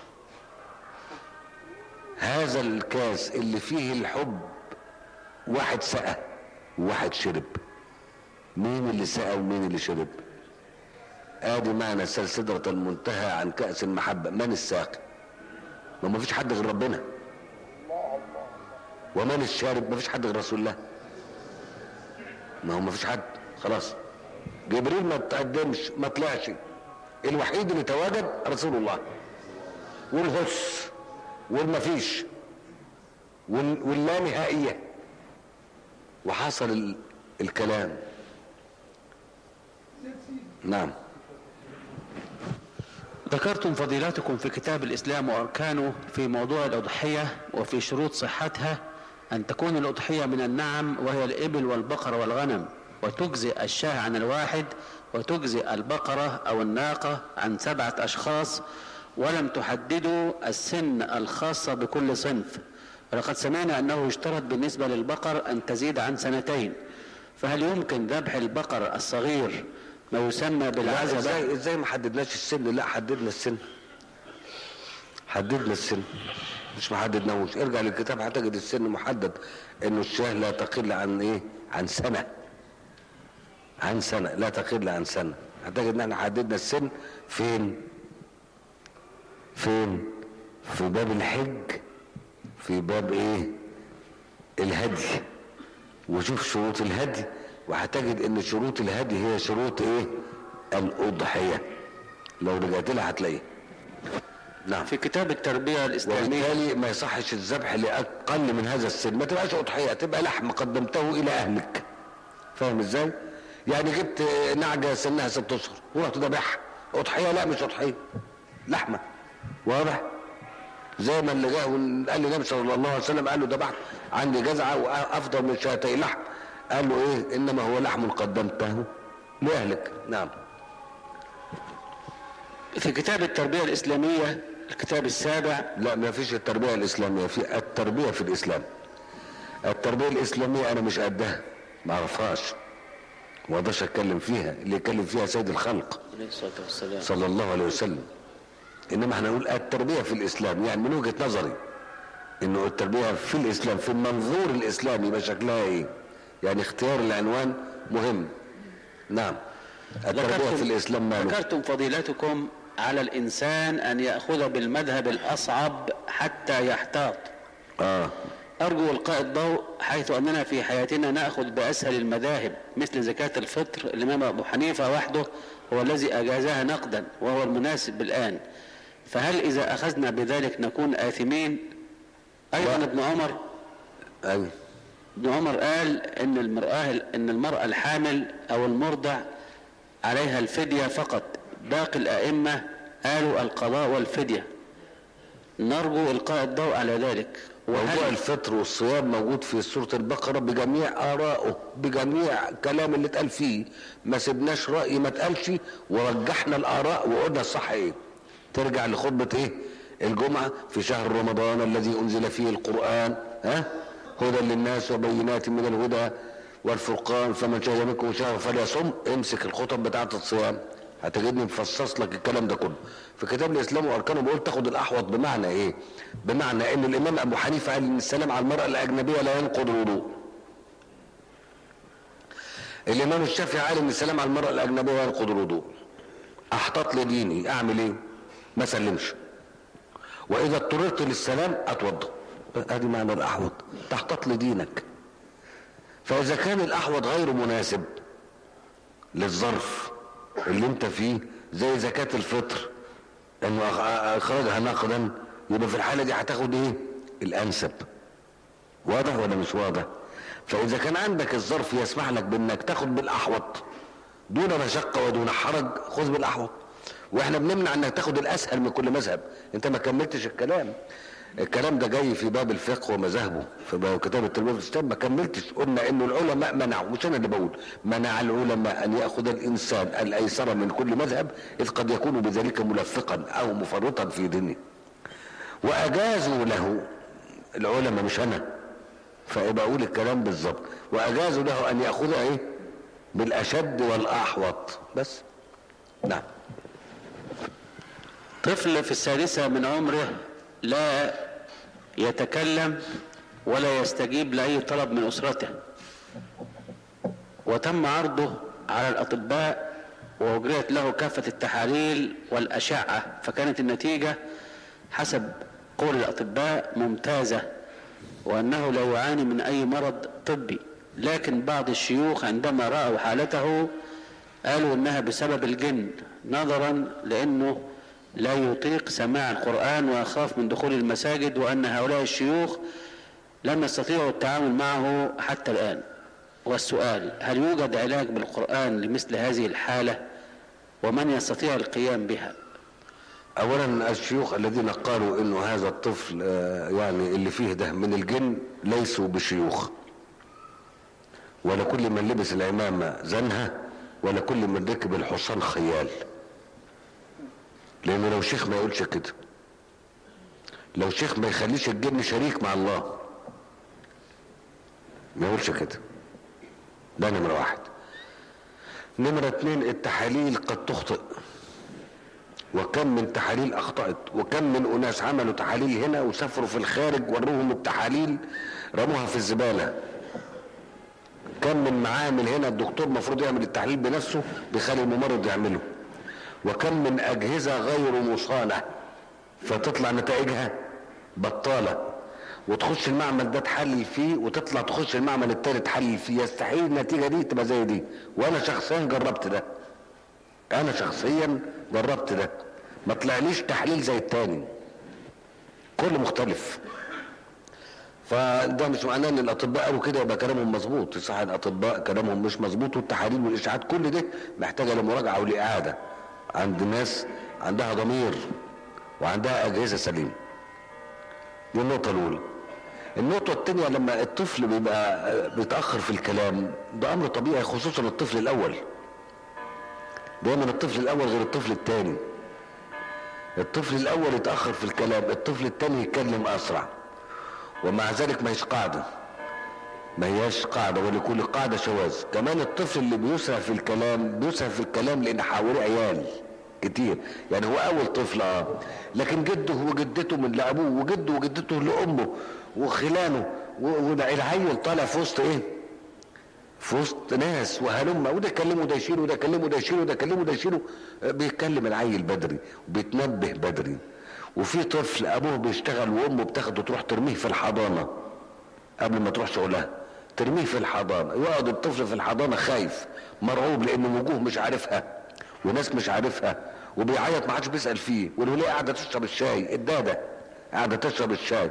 هذا الكاس اللي فيه الحب واحد سقى وواحد شرب مين اللي سقى ومين اللي شرب ادي معنى سلسلة المنتهى عن كأس المحبة من الساقي ما ما فيش حد غير ربنا ومن الشارب ما فيش حد غير رسول الله ما هو ما فيش حد خلاص جبريل ما تقدمش ما طلعش الوحيد اللي تواجد رسول الله والهس والمفيش وال- واللانهائية وحصل ال- الكلام نعم ذكرتم فضيلتكم في كتاب الإسلام وأركانه في موضوع الأضحية وفي شروط صحتها أن تكون الأضحية من النعم وهي الإبل والبقر والغنم وتجزئ الشاه عن الواحد وتجزئ البقرة أو الناقة عن سبعة أشخاص ولم تحددوا السن الخاصة بكل صنف ولقد سمعنا أنه يشترط بالنسبة للبقر أن تزيد عن سنتين فهل يمكن ذبح البقر الصغير ما يسمى لا بالعزبة ازاي ازاي ما حددناش السن لا حددنا السن حددنا السن مش ما حددناهوش ارجع للكتاب هتجد السن محدد انه الشاه لا تقل عن ايه عن سنه عن سنه لا تقل عن سنه هتجد ان احنا حددنا السن فين فين في باب الحج في باب ايه الهدي وشوف شروط الهدي وهتجد ان شروط الهدي هي شروط ايه الاضحيه لو رجعت لها هتلاقيها نعم في كتاب التربية الإسلامية وبالتالي ما يصحش الذبح لاقل من هذا السن ما تبقاش اضحيه تبقى لحم قدمته الى اهلك فاهم ازاي يعني جبت نعجه سنها ست اشهر ورحت ذبحها اضحيه لا مش اضحيه لحمه واضح زي ما اللي جاء قال لي النبي صلى الله عليه وسلم قال له ذبحت عندي جزعه وافضل من شاتي لحم قال له ايه انما هو لحم قدمته لاهلك نعم في كتاب التربية الإسلامية الكتاب السابع لا ما فيش التربيه الاسلاميه في التربيه في الاسلام التربيه الاسلاميه انا مش قدها ما اعرفهاش ما اقدرش اتكلم فيها اللي يتكلم فيها سيد الخلق عليه الصلاة والسلام صلى الله عليه وسلم انما احنا نقول التربيه في الاسلام يعني من وجهه نظري انه التربيه في الاسلام في المنظور الاسلامي يبقى شكلها ايه يعني اختيار العنوان مهم نعم التربيه في الاسلام ماله ذكرتم فضيلتكم على الإنسان أن يأخذ بالمذهب الأصعب حتى يحتاط اه أرجو إلقاء الضوء حيث أننا في حياتنا نأخذ بأسهل المذاهب مثل زكاة الفطر الإمام أبو حنيفة وحده هو الذي أجازها نقدا وهو المناسب الآن فهل إذا أخذنا بذلك نكون آثمين أيضا لا. ابن عمر ايوه ابن عمر قال ان المرأة ان المرأة الحامل او المرضع عليها الفدية فقط باقي الائمة قالوا القضاء والفدية نرجو القاء الضوء على ذلك موضوع وهل الفطر والصيام موجود في سورة البقرة بجميع آرائه بجميع كلام اللي اتقال فيه ما سبناش رأي ما اتقالش ورجحنا الآراء وقلنا الصح ايه ترجع لخطبة ايه الجمعة في شهر رمضان الذي أنزل فيه القرآن ها هدى للناس وبينات من الهدى والفرقان فمن شهد منكم شهر فليصم امسك الخطب بتاعة الصيام هتجدني مفصص لك الكلام ده كله في كتاب الاسلام واركانه بقول تاخد الاحوط بمعنى ايه بمعنى ان الامام ابو حنيفه قال ان السلام على المراه الاجنبيه لا ينقض الوضوء الامام الشافعي قال ان السلام على المراه الاجنبيه ينقض الوضوء احتاط لديني اعمل ايه ما سلمش واذا اضطررت للسلام اتوضا ادي معنى الاحوط تحتاط لدينك فاذا كان الاحوط غير مناسب للظرف اللي انت فيه زي زكاة الفطر انه أخ- اخرجها نقدا يبقى في الحالة دي هتاخد ايه الانسب واضح ولا مش واضح فاذا كان عندك الظرف يسمح لك بانك تاخد بالاحوط دون مشقة ودون حرج خذ بالاحوط واحنا بنمنع انك تاخد الاسهل من كل مذهب انت ما كملتش الكلام الكلام ده جاي في باب الفقه ومذاهبه في باب كتاب التربيه في الاسلام ما كملتش قلنا انه العلماء منعوا مش انا اللي بقول منع العلماء ان ياخذ الانسان الايسر من كل مذهب اذ قد يكون بذلك ملفقا او مفرطا في دينه واجازوا له العلماء مش انا فيبقى اقول الكلام بالظبط واجازوا له ان ياخذ ايه بالاشد والاحوط بس نعم طفل في السادسة من عمره لا يتكلم ولا يستجيب لأي طلب من أسرته وتم عرضه على الأطباء وأجريت له كافة التحاليل والأشعة فكانت النتيجة حسب قول الأطباء ممتازة وأنه لا يعاني من أي مرض طبي لكن بعض الشيوخ عندما رأوا حالته قالوا إنها بسبب الجن نظرا لأنه لا يطيق سماع القرآن ويخاف من دخول المساجد وأن هؤلاء الشيوخ لم يستطيعوا التعامل معه حتى الآن والسؤال هل يوجد علاج بالقرآن لمثل هذه الحالة ومن يستطيع القيام بها اولا الشيوخ الذين قالوا انه هذا الطفل آه، يعني اللي فيه ده من الجن ليسوا بشيوخ ولا كل من لبس العمامة زنها ولا كل من ركب الحصان خيال لانه لو شيخ ما يقولش كده لو شيخ ما يخليش الجن شريك مع الله ما يقولش كده ده نمرة واحد نمرة اتنين التحاليل قد تخطئ وكم من تحاليل اخطأت وكم من اناس عملوا تحاليل هنا وسافروا في الخارج وروهم التحاليل رموها في الزبالة كم من معامل هنا الدكتور المفروض يعمل التحليل بنفسه بيخلي الممرض يعمله وكم من اجهزة غير مصانة فتطلع نتائجها بطالة وتخش المعمل ده تحلل فيه وتطلع تخش المعمل التاني تحلل فيه يستحيل النتيجة دي تبقى زي دي وانا شخصيا جربت ده انا شخصيا جربت ده ما طلعليش تحليل زي التاني كله مختلف فده مش معناه ان الاطباء قالوا كده يبقى كلامهم مظبوط صح الاطباء كلامهم مش مظبوط والتحاليل والاشاعات كل ده محتاجه لمراجعه ولاعاده عند ناس عندها ضمير وعندها اجهزه سليمه دي النقطه الاولى النقطه الثانيه لما الطفل بيبقى بيتاخر في الكلام ده امر طبيعي خصوصا الطفل الاول دايما الطفل الاول غير الطفل الثاني الطفل الاول يتاخر في الكلام الطفل الثاني يتكلم اسرع ومع ذلك ما هيش قاعده ما هياش قاعده ولكل قاعده شواذ كمان الطفل اللي بيسرع في الكلام بيسرع في الكلام لان حواليه عيال كتير يعني هو اول طفل اه لكن جده وجدته من لابوه وجده وجدته لامه وخلانه والعيل طالع في وسط ايه في وسط ناس وهلم وده يكلمه ده يشيله وده يكلمه ده يشيله وده يكلمه ده يشيله بيتكلم العيل بدري وبيتنبه بدري وفي طفل ابوه بيشتغل وامه بتاخده تروح ترميه في الحضانه قبل ما تروح شغلها ترميه في الحضانه يقعد الطفل في الحضانه خايف مرعوب لان وجوه مش عارفها وناس مش عارفها وبيعيط ما حدش بيسال فيه والوليه قاعده تشرب الشاي الداده قاعده تشرب الشاي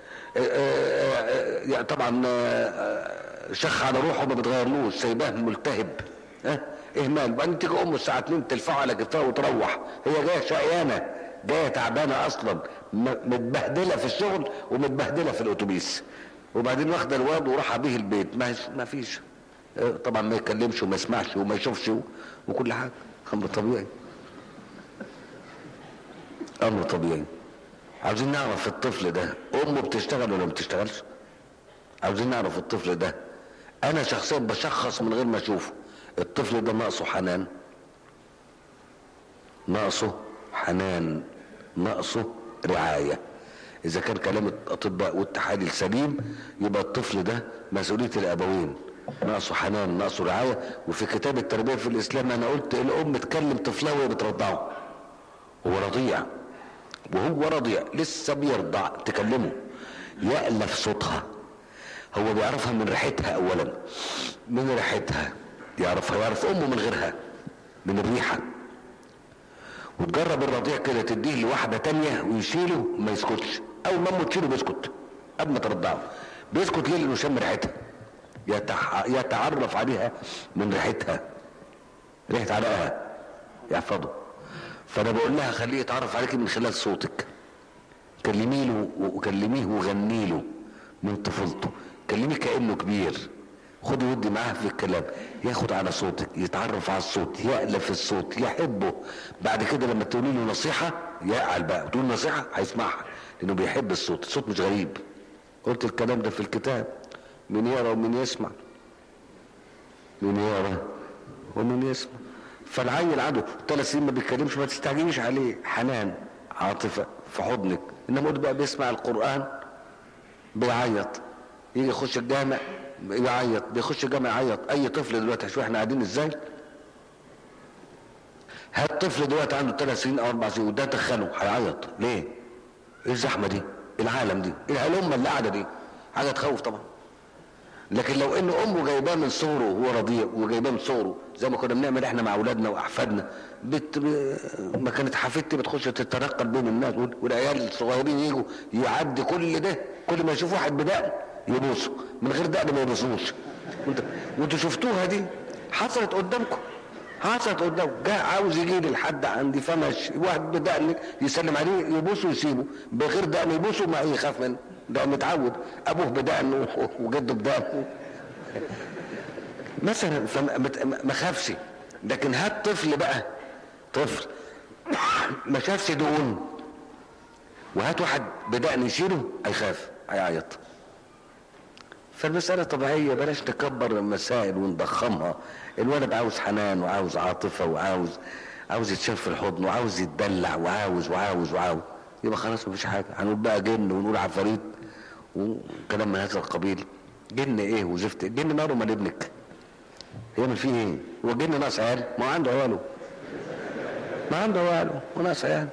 يعني طبعا شخ على روحه ما بتغيرلوش سايباه ملتهب ها اهمال وبعدين تيجي امه الساعه 2 تلفعه على كتفها وتروح هي جايه شقيانه جايه تعبانه اصلا متبهدله في الشغل ومتبهدله في الاتوبيس وبعدين واخده الواد وراح بيه البيت ما ما فيش طبعا ما يتكلمش وما يسمعش وما يشوفش وكل حاجه امر طبيعي امر طبيعي عاوزين نعرف الطفل ده امه بتشتغل ولا ما بتشتغلش عاوزين نعرف الطفل ده انا شخصيا بشخص من غير ما اشوفه الطفل ده ناقصه حنان ناقصه حنان ناقصه رعايه اذا كان كلام الاطباء والتحاليل سليم يبقى الطفل ده مسؤوليه الابوين ناقصه حنان ناقصه رعايه وفي كتاب التربيه في الاسلام انا قلت الام تكلم طفلها وهي بترضعه هو رضيع وهو رضيع لسه بيرضع تكلمه يألف صوتها هو بيعرفها من ريحتها اولا من ريحتها يعرفها يعرف امه من غيرها من الريحه وتجرب الرضيع كده تديه لواحده تانية ويشيله ما يسكتش اول ما امه تشيله بيسكت قبل ما ترضعه بيسكت ليه لانه شم ريحتها يتح... يتعرف عليها من ريحتها ريحه عرقها يحفظه فانا بقول لها خليه يتعرف عليك من خلال صوتك كلمي له وكلميه وغني له من طفولته كلميه كانه كبير خدي ودي معاه في الكلام ياخد على صوتك يتعرف على الصوت يألف الصوت يحبه بعد كده لما تقولي له نصيحة يقعل بقى تقول نصيحة هيسمعها لانه بيحب الصوت الصوت مش غريب قلت الكلام ده في الكتاب من يرى ومن يسمع من يرى ومن يسمع فالعيل عنده ثلاث سنين ما بيتكلمش ما تستعجليش عليه حنان عاطفة في حضنك انما قلت بقى بيسمع القرآن بيعيط يجي يخش الجامع يعيط بيخش الجامع يعيط اي طفل دلوقتي شوف احنا قاعدين ازاي هات طفل دلوقتي عنده ثلاث سنين او اربع سنين وده دخله هيعيط ليه؟ ايه الزحمه دي؟ العالم دي؟ الهلمه اللي قاعده دي؟ حاجه تخوف طبعا لكن لو ان امه جايباه من صغره وهو رضيع وجايباه من صغره زي ما كنا بنعمل احنا مع اولادنا واحفادنا بت... ب... ما كانت حفيدتي بتخش تتنقل بين الناس والعيال الصغيرين يجوا يعدي كل ده كل ما يشوف واحد بدقن يبوسه من غير دقن ما يبوسوش وانت وانتوا شفتوها دي حصلت قدامكم حصلت قدامكم جاء عاوز يجي لي لحد عندي فمشي واحد بدقن يسلم عليه يبوسه ويسيبه بغير دقن يبوسه ما يخاف منه ده متعود ابوه بدقن وجده بدقن مثلا فما خافش لكن هات طفل بقى طفل ما شافش دقون وهات واحد بدقن يشيله هيخاف هيعيط فالمسألة طبيعية بلاش نكبر المسائل ونضخمها الولد عاوز حنان وعاوز عاطفة وعاوز عاوز يتشاف في الحضن وعاوز يتدلع وعاوز وعاوز وعاوز يبقى خلاص مفيش حاجة هنقول بقى جن ونقول عفاريت وكلام من هذا القبيل جن ايه وزفت جن ناره من ابنك يعمل فيه ايه هو الجن ناقص عيال ما عنده عياله ما عنده عياله وناقص عيال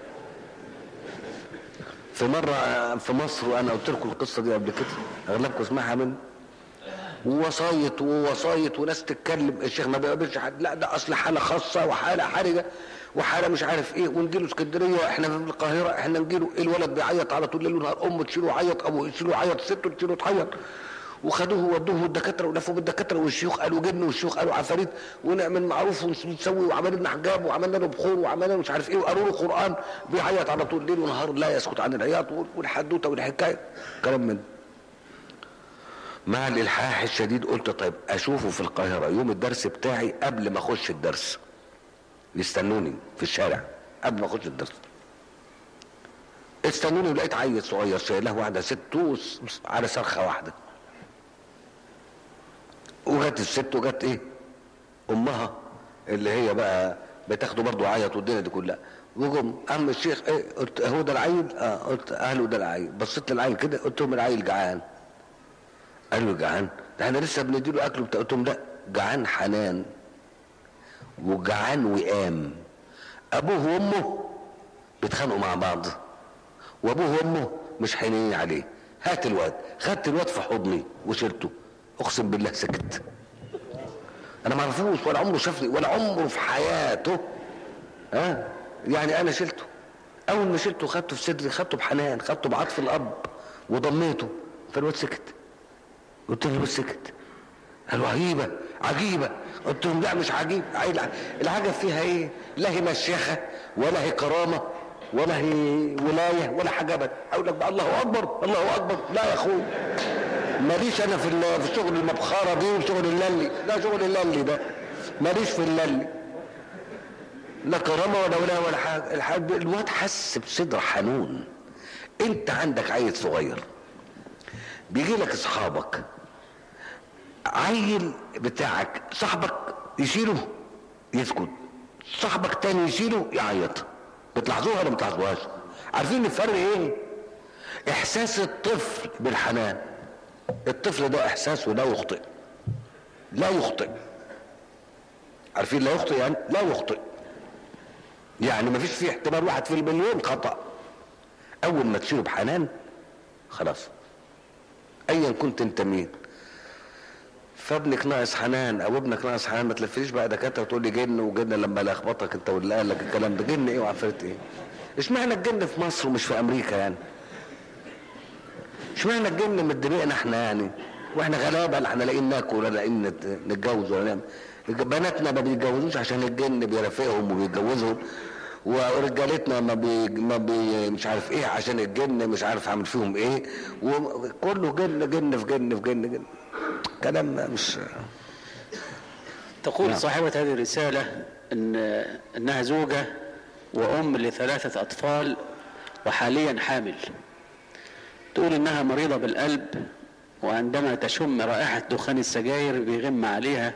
في مرة في مصر وانا قلت لكم القصة دي قبل كده اغلبكم اسمعها من ووسايط ووسايط وناس تتكلم الشيخ ما بيقابلش حد لا ده اصل حالة خاصة وحالة حرجة وحالة مش عارف ايه ونجيله اسكندرية احنا في القاهرة احنا نجيله الولد بيعيط على طول ليل ونهار امه تشيله يعيط ابوه يشيله يعيط سته تشيله تعيط وخدوه ودوه الدكاتره ولفوا بالدكاتره والشيوخ قالوا جن والشيوخ قالوا عفاريت ونعمل معروف ونسوي وعملنا لنا حجاب وعملنا له بخور وعملنا له مش عارف ايه وقالوا له قران بيعيط على طول ليل ونهار لا يسكت عن العياط والحدوته والحكايه كلام من مع الالحاح الشديد قلت طيب اشوفه في القاهره يوم الدرس بتاعي قبل ما اخش الدرس يستنوني في الشارع قبل ما اخش الدرس استنوني ولقيت عيل صغير شايله واحده ست توس على صرخه واحده وجت الست وجت ايه امها اللي هي بقى بتاخده برضه عيط والدنيا دي كلها وجم عم الشيخ ايه قلت هو ده العيل اه قلت اهله ده العيل بصيت للعيل كده قلت لهم العيل جعان قالوا جعان ده احنا لسه بنديله اكله بتاع قلت لهم لا جعان حنان وجعان وقام ابوه وامه بيتخانقوا مع بعض وابوه وامه مش حنينين عليه هات الواد خدت الواد في حضني وشلته اقسم بالله سكت انا ما اعرفوش ولا عمره شافني ولا عمره في حياته ها آه يعني انا شلته اول ما شلته خدته في صدري خدته بحنان خدته بعطف الاب وضميته فالواد سكت قلت له بس سكت قالوا عجيبه عجيبه قلت لهم لا مش عجيب العجب فيها ايه لا هي مشيخه ولا هي كرامه ولا هي ولايه ولا حاجه بس اقول لك بقى الله اكبر الله اكبر لا يا اخوي ماليش انا في في شغل المبخره دي وشغل الللي لا شغل الللي ده ماليش في الللي لا كرامه ولا ولا ولا حاجه الحاج الواد حس بصدر حنون انت عندك عيل صغير بيجي لك اصحابك عيل بتاعك صاحبك يشيله يسكت صاحبك تاني يشيله يعيط بتلاحظوها ولا ما بتلاحظوهاش عارفين الفرق ايه احساس الطفل بالحنان الطفل ده احساسه لا يخطئ لا يخطئ عارفين لا يخطئ يعني لا يخطئ يعني ما فيش فيه احتمال واحد في المليون خطأ اول ما تشيله بحنان خلاص ايا كنت انت مين فابنك ناقص حنان او ابنك ناقص حنان ما تلفليش بقى دكاتره وتقول لي جن وجن لما لخبطك انت واللي قال لك الكلام ده جن ايه وعفرت ايه اشمعنى الجن في مصر ومش في امريكا يعني اشمعنى الجن مدبقنا احنا يعني واحنا غلابه لا احنا لاقيين ناكل ولا لاقيين نتجوز ولا نعمل بناتنا ما بيتجوزوش عشان الجن بيرافقهم وبيتجوزهم ورجالتنا ما بي ما بي مش عارف ايه عشان الجن مش عارف عامل فيهم ايه وكله جن جن في جن في جن جن كلام مش تقول نعم. صاحبة هذه الرسالة إن إنها زوجة وأم لثلاثة أطفال وحاليا حامل تقول إنها مريضة بالقلب وعندما تشم رائحة دخان السجاير بيغم عليها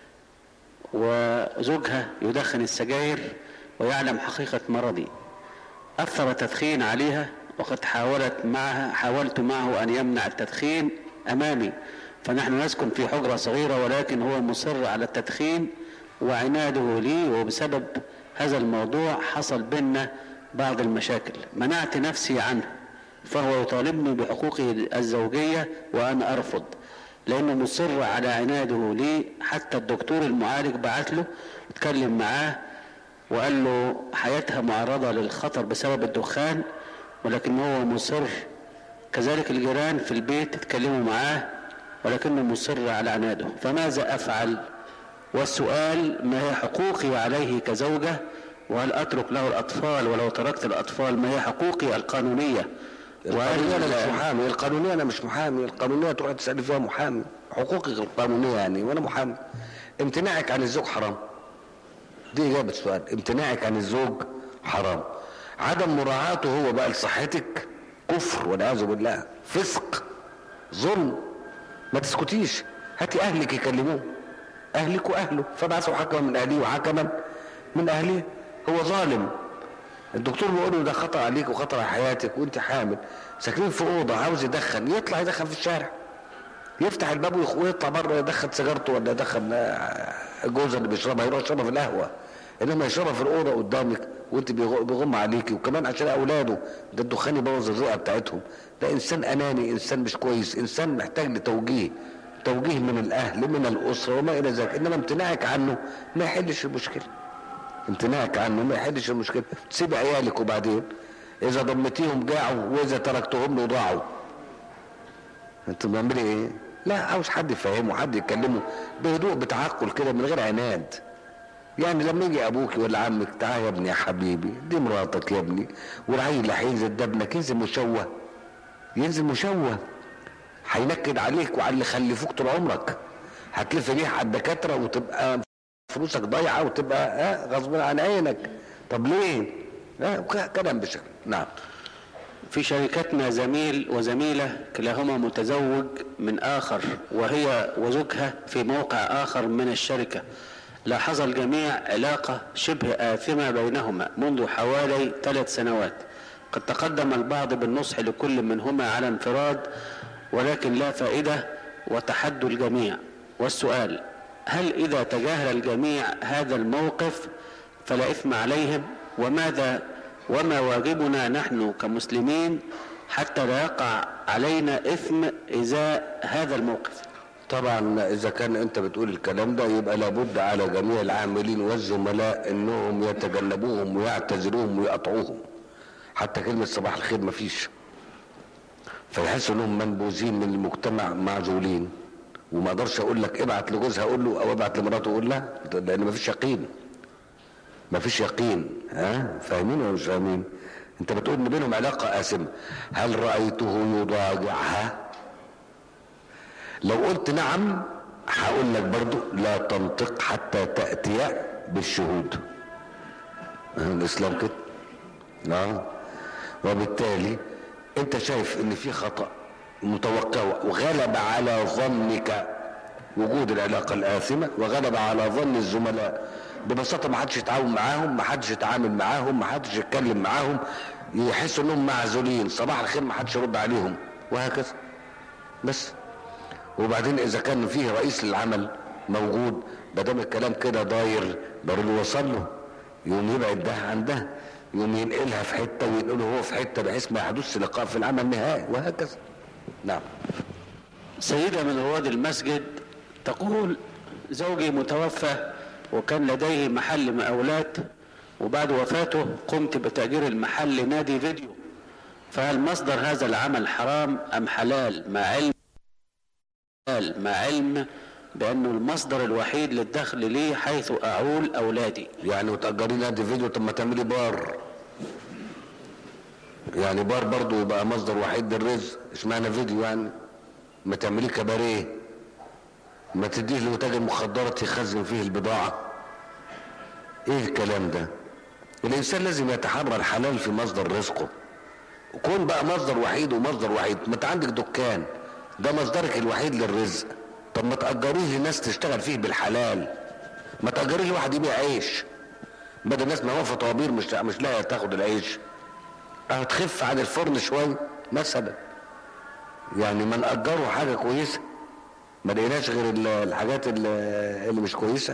وزوجها يدخن السجاير ويعلم حقيقة مرضي أثر التدخين عليها وقد حاولت معها حاولت معه أن يمنع التدخين أمامي فنحن نسكن في حجرة صغيرة ولكن هو مصر على التدخين وعناده لي وبسبب هذا الموضوع حصل بيننا بعض المشاكل منعت نفسي عنه فهو يطالبني بحقوقه الزوجية وأنا أرفض لأنه مصر على عناده لي حتى الدكتور المعالج بعت له اتكلم معاه وقال له حياتها معرضة للخطر بسبب الدخان ولكن هو مصر كذلك الجيران في البيت اتكلموا معاه ولكنه مصر على عناده فماذا أفعل والسؤال ما هي حقوقي عليه كزوجة وهل أترك له الأطفال ولو تركت الأطفال ما هي حقوقي القانونية القانونية أنا مش محامي القانونية أنا مش محامي القانونية تروح تسأل فيها محامي حقوقك القانونية يعني وأنا محامي امتناعك عن الزوج حرام دي إجابة السؤال امتناعك عن الزوج حرام عدم مراعاته هو بقى لصحتك كفر والعياذ بالله فسق ظلم ما تسكتيش هاتي أهلك يكلموه أهلك وأهله فبعثوا حكما من أهليه وحكما من أهله هو ظالم الدكتور بيقول له ده خطر عليك وخطر على حياتك وانت حامل ساكنين في اوضه عاوز يدخن يطلع يدخن في الشارع يفتح الباب ويخ- ويطلع بره يدخن سيجارته ولا يدخن آه، جوزه اللي بيشربها يروح يشربها في القهوه انما يشربها في الاوضه قدامك وانت بيغ- بيغم عليكي وكمان عشان اولاده ده الدخان يبوظ الرئه بتاعتهم ده انسان اناني انسان مش كويس انسان محتاج لتوجيه توجيه من الاهل من الاسره وما الى ذلك انما امتناعك عنه ما يحلش المشكله امتناعك عنه ما يحلش المشكله تسيب عيالك وبعدين اذا ضمتيهم جاعوا واذا تركتهم له ضاعوا انت بتعملي ايه لا عاوز حد يفهمه حد يكلمه بهدوء بتعقل كده من غير عناد يعني لما يجي ابوك ولا عمك تعال يا ابني يا حبيبي دي مراتك يا ابني والعيل اللي هينزل ده ابنك ينزل مشوه ينزل مشوه هينكد عليك وعلى اللي خلفوك طول عمرك هتلف بيه على الدكاتره وتبقى فلوسك ضايعه وتبقى اه غصب عن عينك طب ليه؟ اه ك- كلام بشكل نعم في شركتنا زميل وزميلة كلاهما متزوج من آخر وهي وزوجها في موقع آخر من الشركة لاحظ الجميع علاقة شبه آثمة بينهما منذ حوالي ثلاث سنوات قد تقدم البعض بالنصح لكل منهما على انفراد ولكن لا فائدة وتحدوا الجميع والسؤال هل إذا تجاهل الجميع هذا الموقف فلا إثم عليهم وماذا وما واجبنا نحن كمسلمين حتى لا يقع علينا إثم إزاء هذا الموقف طبعا اذا كان انت بتقول الكلام ده يبقى لابد على جميع العاملين والزملاء انهم يتجنبوهم ويعتذروهم ويقطعوهم حتى كلمة صباح الخير مفيش فيحسوا انهم منبوذين من المجتمع معزولين وما اقدرش اقول لك ابعت لجوزها اقول له او ابعت لمراته اقول لها لان مفيش يقين مفيش يقين ها فاهمين ولا مش فاهمين انت بتقول ان بينهم علاقه آثمة هل رأيته يضاجعها لو قلت نعم هقول لك برضو لا تنطق حتى تأتي بالشهود آه، الاسلام كده اه وبالتالي انت شايف ان في خطأ متوقع وغلب على ظنك وجود العلاقة الآثمة وغلب على ظن الزملاء ببساطة ما حدش يتعاون معاهم ما حدش يتعامل معاهم ما حدش يتكلم معاهم يحسوا انهم معزولين صباح الخير ما حدش يرد عليهم وهكذا بس وبعدين اذا كان فيه رئيس للعمل موجود ما دام الكلام كده داير ضروري يوصل له يقوم يبعد ده عن ده يقوم ينقلها في حته وينقله هو في حته بحيث ما يحدثش لقاء في العمل نهائي وهكذا نعم سيدة من رواد المسجد تقول زوجي متوفى وكان لديه محل مقاولات وبعد وفاته قمت بتأجير المحل نادي فيديو فهل مصدر هذا العمل حرام أم حلال مع علم حلال مع علم بأنه المصدر الوحيد للدخل لي حيث أعول أولادي يعني وتأجري نادي فيديو طب ما تعملي بار يعني بار برضو يبقى مصدر وحيد للرزق اشمعنى فيديو يعني ما تعمليه كباريه ما تديه لتاجر مخدرات يخزن فيه البضاعة ايه الكلام ده الانسان لازم يتحرى الحلال في مصدر رزقه وكون بقى مصدر وحيد ومصدر وحيد ما انت عندك دكان ده مصدرك الوحيد للرزق طب ما تأجريه لناس تشتغل فيه بالحلال ما تأجريه لواحد يبيع عيش بدل الناس ما واقفه طوابير مش مش لاقيه تاخد العيش هتخف عن الفرن شويه مثلا يعني ما نأجره حاجه كويسه ما لقيناش غير ال- الحاجات ال- اللي مش كويسه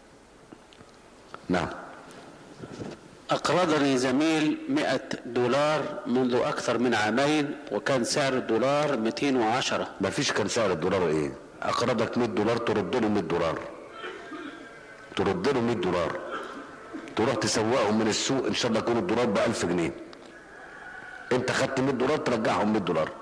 نعم أقرضني زميل 100 دولار منذ أكثر من عامين وكان سعر الدولار 210 ما فيش كان سعر الدولار ايه اقرضك 100 دولار ترد له 100 دولار ترد له 100 دولار تروح تسوقهم من السوق ان شاء الله يكون الدولار ب 1000 جنيه انت خدت 100 دولار ترجعهم 100 دولار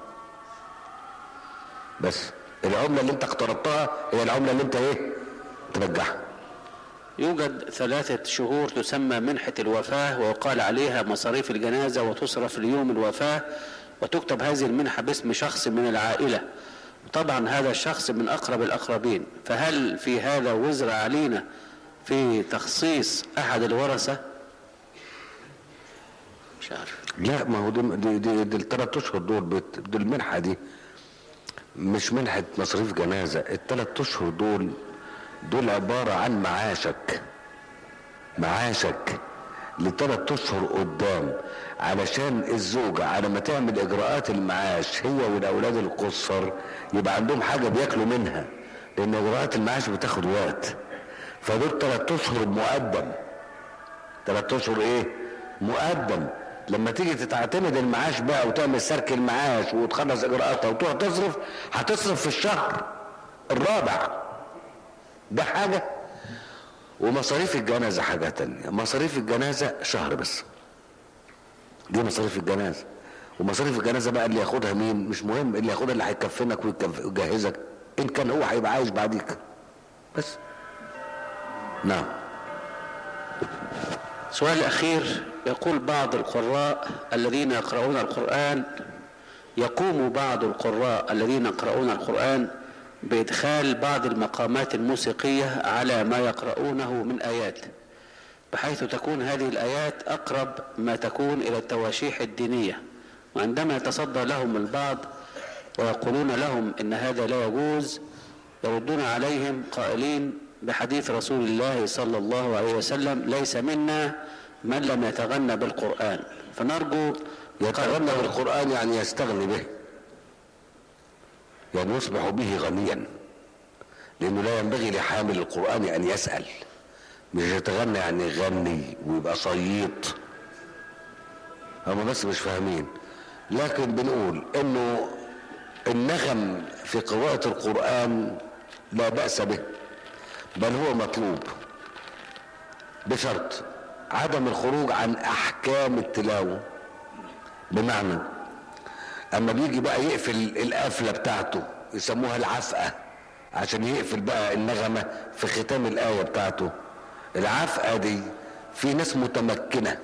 بس العمله اللي انت اقترضتها هي العمله اللي انت ايه ترجعها يوجد ثلاثة شهور تسمى منحة الوفاة ويقال عليها مصاريف الجنازة وتصرف ليوم الوفاة وتكتب هذه المنحة باسم شخص من العائلة طبعا هذا الشخص من أقرب الأقربين فهل في هذا وزر علينا في تخصيص أحد الورثة مش عارف لا ما هو دي دي, دي, دي الثلاث اشهر دول بت- دي المنحه دي مش منحه مصاريف جنازه الثلاث اشهر دول دول عباره عن معاشك معاشك لثلاث اشهر قدام علشان الزوجه على ما تعمل اجراءات المعاش هي والاولاد القصر يبقى عندهم حاجه بياكلوا منها لان اجراءات المعاش بتاخد وقت فدول ثلاث اشهر مقدم ثلاث اشهر ايه مقدم لما تيجي تعتمد المعاش بقى وتعمل سرك المعاش وتخلص اجراءاتها وتروح تصرف هتصرف في الشهر الرابع ده حاجه ومصاريف الجنازه حاجه تانية مصاريف الجنازه شهر بس دي مصاريف الجنازه ومصاريف الجنازه بقى اللي ياخدها مين مش مهم اللي ياخدها اللي هيكفنك ويكف- ويجهزك ان كان هو هيبقى عايش بعديك بس نعم سؤال أخير يقول بعض القراء الذين يقرؤون القرآن يقوم بعض القراء الذين يقرؤون القرآن بإدخال بعض المقامات الموسيقية على ما يقرؤونه من آيات بحيث تكون هذه الآيات أقرب ما تكون إلى التواشيح الدينية وعندما يتصدى لهم البعض ويقولون لهم إن هذا لا يجوز يردون عليهم قائلين بحديث رسول الله صلى الله عليه وسلم ليس منا من لم يتغنى بالقرآن فنرجو يتغنى بالقرآن يعني يستغني به يعني يصبح به غنيا لأنه لا ينبغي لحامل القرآن أن يسأل مش يتغنى يعني يغني ويبقى صييط هم بس مش فاهمين لكن بنقول انه النغم في قراءة القرآن لا بأس به بل هو مطلوب بشرط عدم الخروج عن احكام التلاوه بمعنى اما بيجي بقى يقفل القفله بتاعته يسموها العفقه عشان يقفل بقى النغمه في ختام الايه بتاعته العفقه دي في ناس متمكنه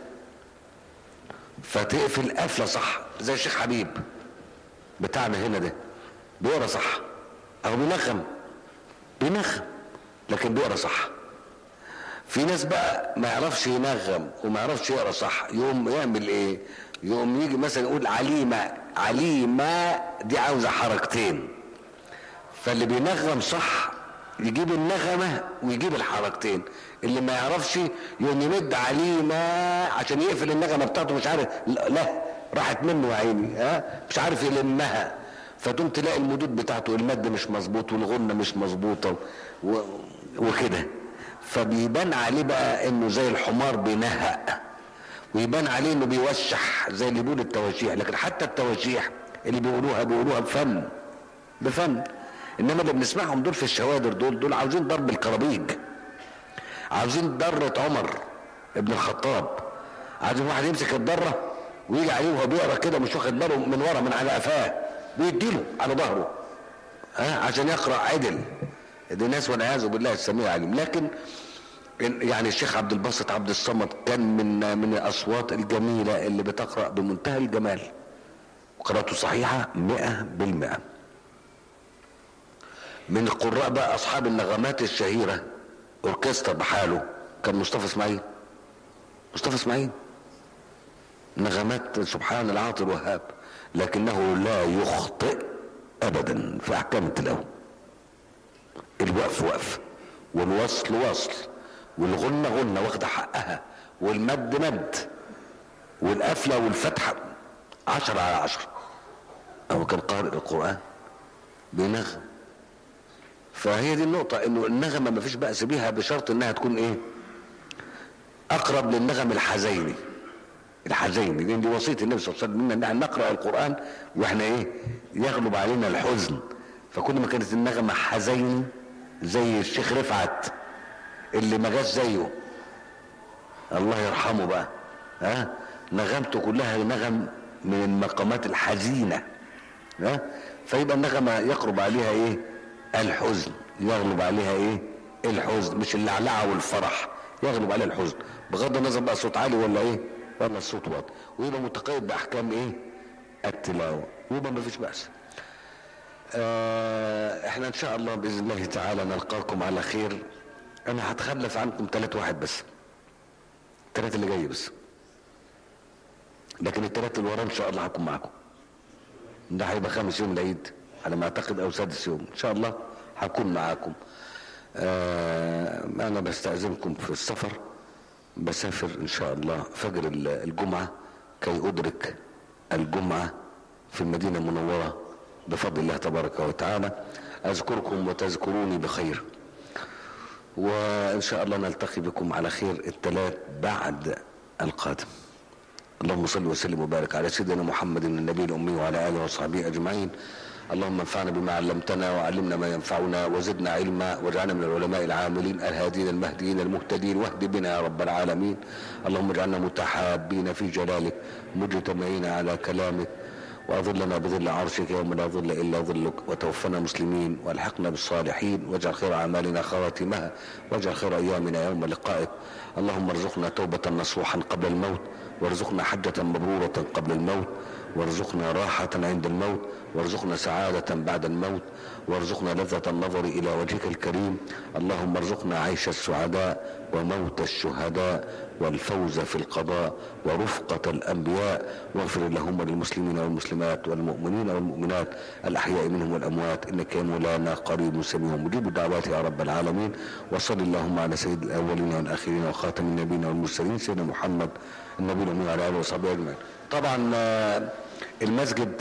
فتقفل قفله صح زي الشيخ حبيب بتاعنا هنا ده بيقرا صح او بينغم بينغم لكن بيقرا صح في ناس بقى ما يعرفش ينغم وما يعرفش يقرا صح يقوم يعمل ايه يقوم يجي مثلا يقول عليمه عليمه دي عاوزه حركتين فاللي بينغم صح يجيب النغمه ويجيب الحركتين اللي ما يعرفش يقوم يمد عليمه عشان يقفل النغمه بتاعته مش عارف لا, لا راحت منه يا عيني ها مش عارف يلمها فتقوم تلاقي المدود بتاعته المد مش مظبوط والغنه مش مظبوطه و... وكده فبيبان عليه بقى انه زي الحمار بينهق ويبان عليه انه بيوشح زي اللي بيقول التواشيح لكن حتى التواشيح اللي بيقولوها بيقولوها بفن بفن انما اللي بنسمعهم دول في الشوادر دول دول عاوزين ضرب الكرابيج عاوزين ضرة عمر ابن الخطاب عايزين واحد يمسك الضرة ويجي عليه وهو بيقرا كده مش واخد باله من ورا من على قفاه ويديله على ظهره ها عشان يقرا عدل دي ناس والعياذ بالله السميع العليم لكن يعني الشيخ عبد الباسط عبد الصمد كان من من الاصوات الجميله اللي بتقرا بمنتهى الجمال قراءته صحيحه مئة بالمئة من القراء بقى اصحاب النغمات الشهيره اوركسترا بحاله كان مصطفى اسماعيل مصطفى اسماعيل نغمات سبحان العاطي الوهاب لكنه لا يخطئ ابدا في احكام التلاوه الوقف وقف والوصل وصل والغنة غنة واخدة حقها والمد مد والقفلة والفتحة عشرة على عشرة أو كان قارئ القرآن بنغم فهي دي النقطة انه النغمة ما فيش بأس بيها بشرط انها تكون ايه اقرب للنغم الحزيني الحزيني لان دي وصية النبي صلى الله عليه وسلم ان احنا نقرأ القرآن واحنا ايه يغلب علينا الحزن فكل ما كانت النغمة حزيني زي الشيخ رفعت اللي ما جاش زيه الله يرحمه بقى ها نغمته كلها نغم من المقامات الحزينة ها فيبقى النغمة يقرب عليها ايه الحزن يغلب عليها ايه الحزن مش اللعلعة والفرح يغلب عليها الحزن بغض النظر بقى صوت عالي ولا ايه ولا الصوت واطي ويبقى متقيد باحكام ايه التلاوة ويبقى ما فيش بأس آه احنا ان شاء الله باذن الله تعالى نلقاكم على خير انا هتخلف عنكم ثلاث واحد بس الثلاث اللي جاي بس لكن الثلاث اللي ورا ان شاء الله هكون معاكم ده هيبقى خامس يوم العيد على ما اعتقد او سادس يوم ان شاء الله هكون معاكم آه انا بستأذنكم في السفر بسافر ان شاء الله فجر الجمعة كي ادرك الجمعة في المدينة المنورة بفضل الله تبارك وتعالى اذكركم وتذكروني بخير وان شاء الله نلتقي بكم على خير الثلاث بعد القادم اللهم صل وسلم وبارك على سيدنا محمد النبي الامي وعلى اله وصحبه اجمعين اللهم انفعنا بما علمتنا وعلمنا ما ينفعنا وزدنا علما واجعلنا من العلماء العاملين الهادين المهديين المهتدين واهد بنا يا رب العالمين اللهم اجعلنا متحابين في جلالك مجتمعين على كلامك واظلنا بظل عرشك يوم لا ظل الا ظلك وتوفنا مسلمين والحقنا بالصالحين واجعل خير اعمالنا خواتمها واجعل خير ايامنا يوم لقائك اللهم ارزقنا توبه نصوحا قبل الموت وارزقنا حجه مبروره قبل الموت وارزقنا راحة عند الموت وارزقنا سعادة بعد الموت وارزقنا لذة النظر إلى وجهك الكريم اللهم ارزقنا عيش السعداء وموت الشهداء والفوز في القضاء ورفقة الأنبياء واغفر اللهم للمسلمين والمسلمات والمؤمنين والمؤمنات الأحياء منهم والأموات إنك يا مولانا قريب سميع مجيب الدعوات يا رب العالمين وصل اللهم على سيد الأولين والآخرين وخاتم النبيين والمرسلين سيدنا محمد النبي الأمي وعلى آله وصحبه أجمعين طبعا المسجد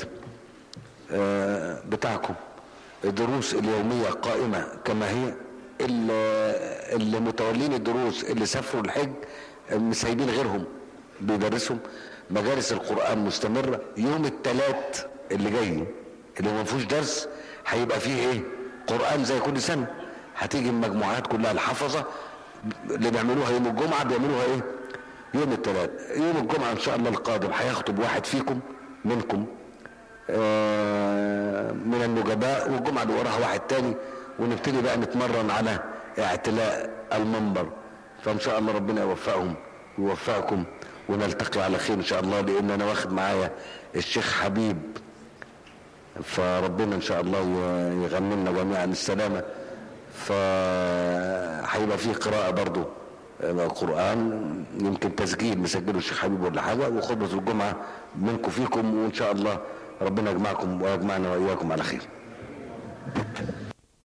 بتاعكم الدروس اليومية قائمة كما هي اللي متولين الدروس اللي سافروا الحج سايبين غيرهم بيدرسهم مجالس القرآن مستمرة يوم الثلاث اللي جاي اللي ما فيهوش درس هيبقى فيه ايه قرآن زي كل سنة هتيجي المجموعات كلها الحفظة اللي بيعملوها يوم الجمعة بيعملوها ايه يوم الثلاث يوم الجمعة ان شاء الله القادم هيخطب واحد فيكم منكم آه من النجباء والجمعة اللي وراها واحد تاني ونبتدي بقى نتمرن على اعتلاء المنبر فان شاء الله ربنا يوفقهم ويوفقكم ونلتقي على خير ان شاء الله لان انا واخد معايا الشيخ حبيب فربنا ان شاء الله يغنمنا جميعا السلامه فهيبقى فيه قراءه برضه قرآن يمكن تسجيل مسجله الشيخ حبيب ولا حاجة وخطبة الجمعة منكم فيكم وإن شاء الله ربنا يجمعكم ويجمعنا وإياكم على خير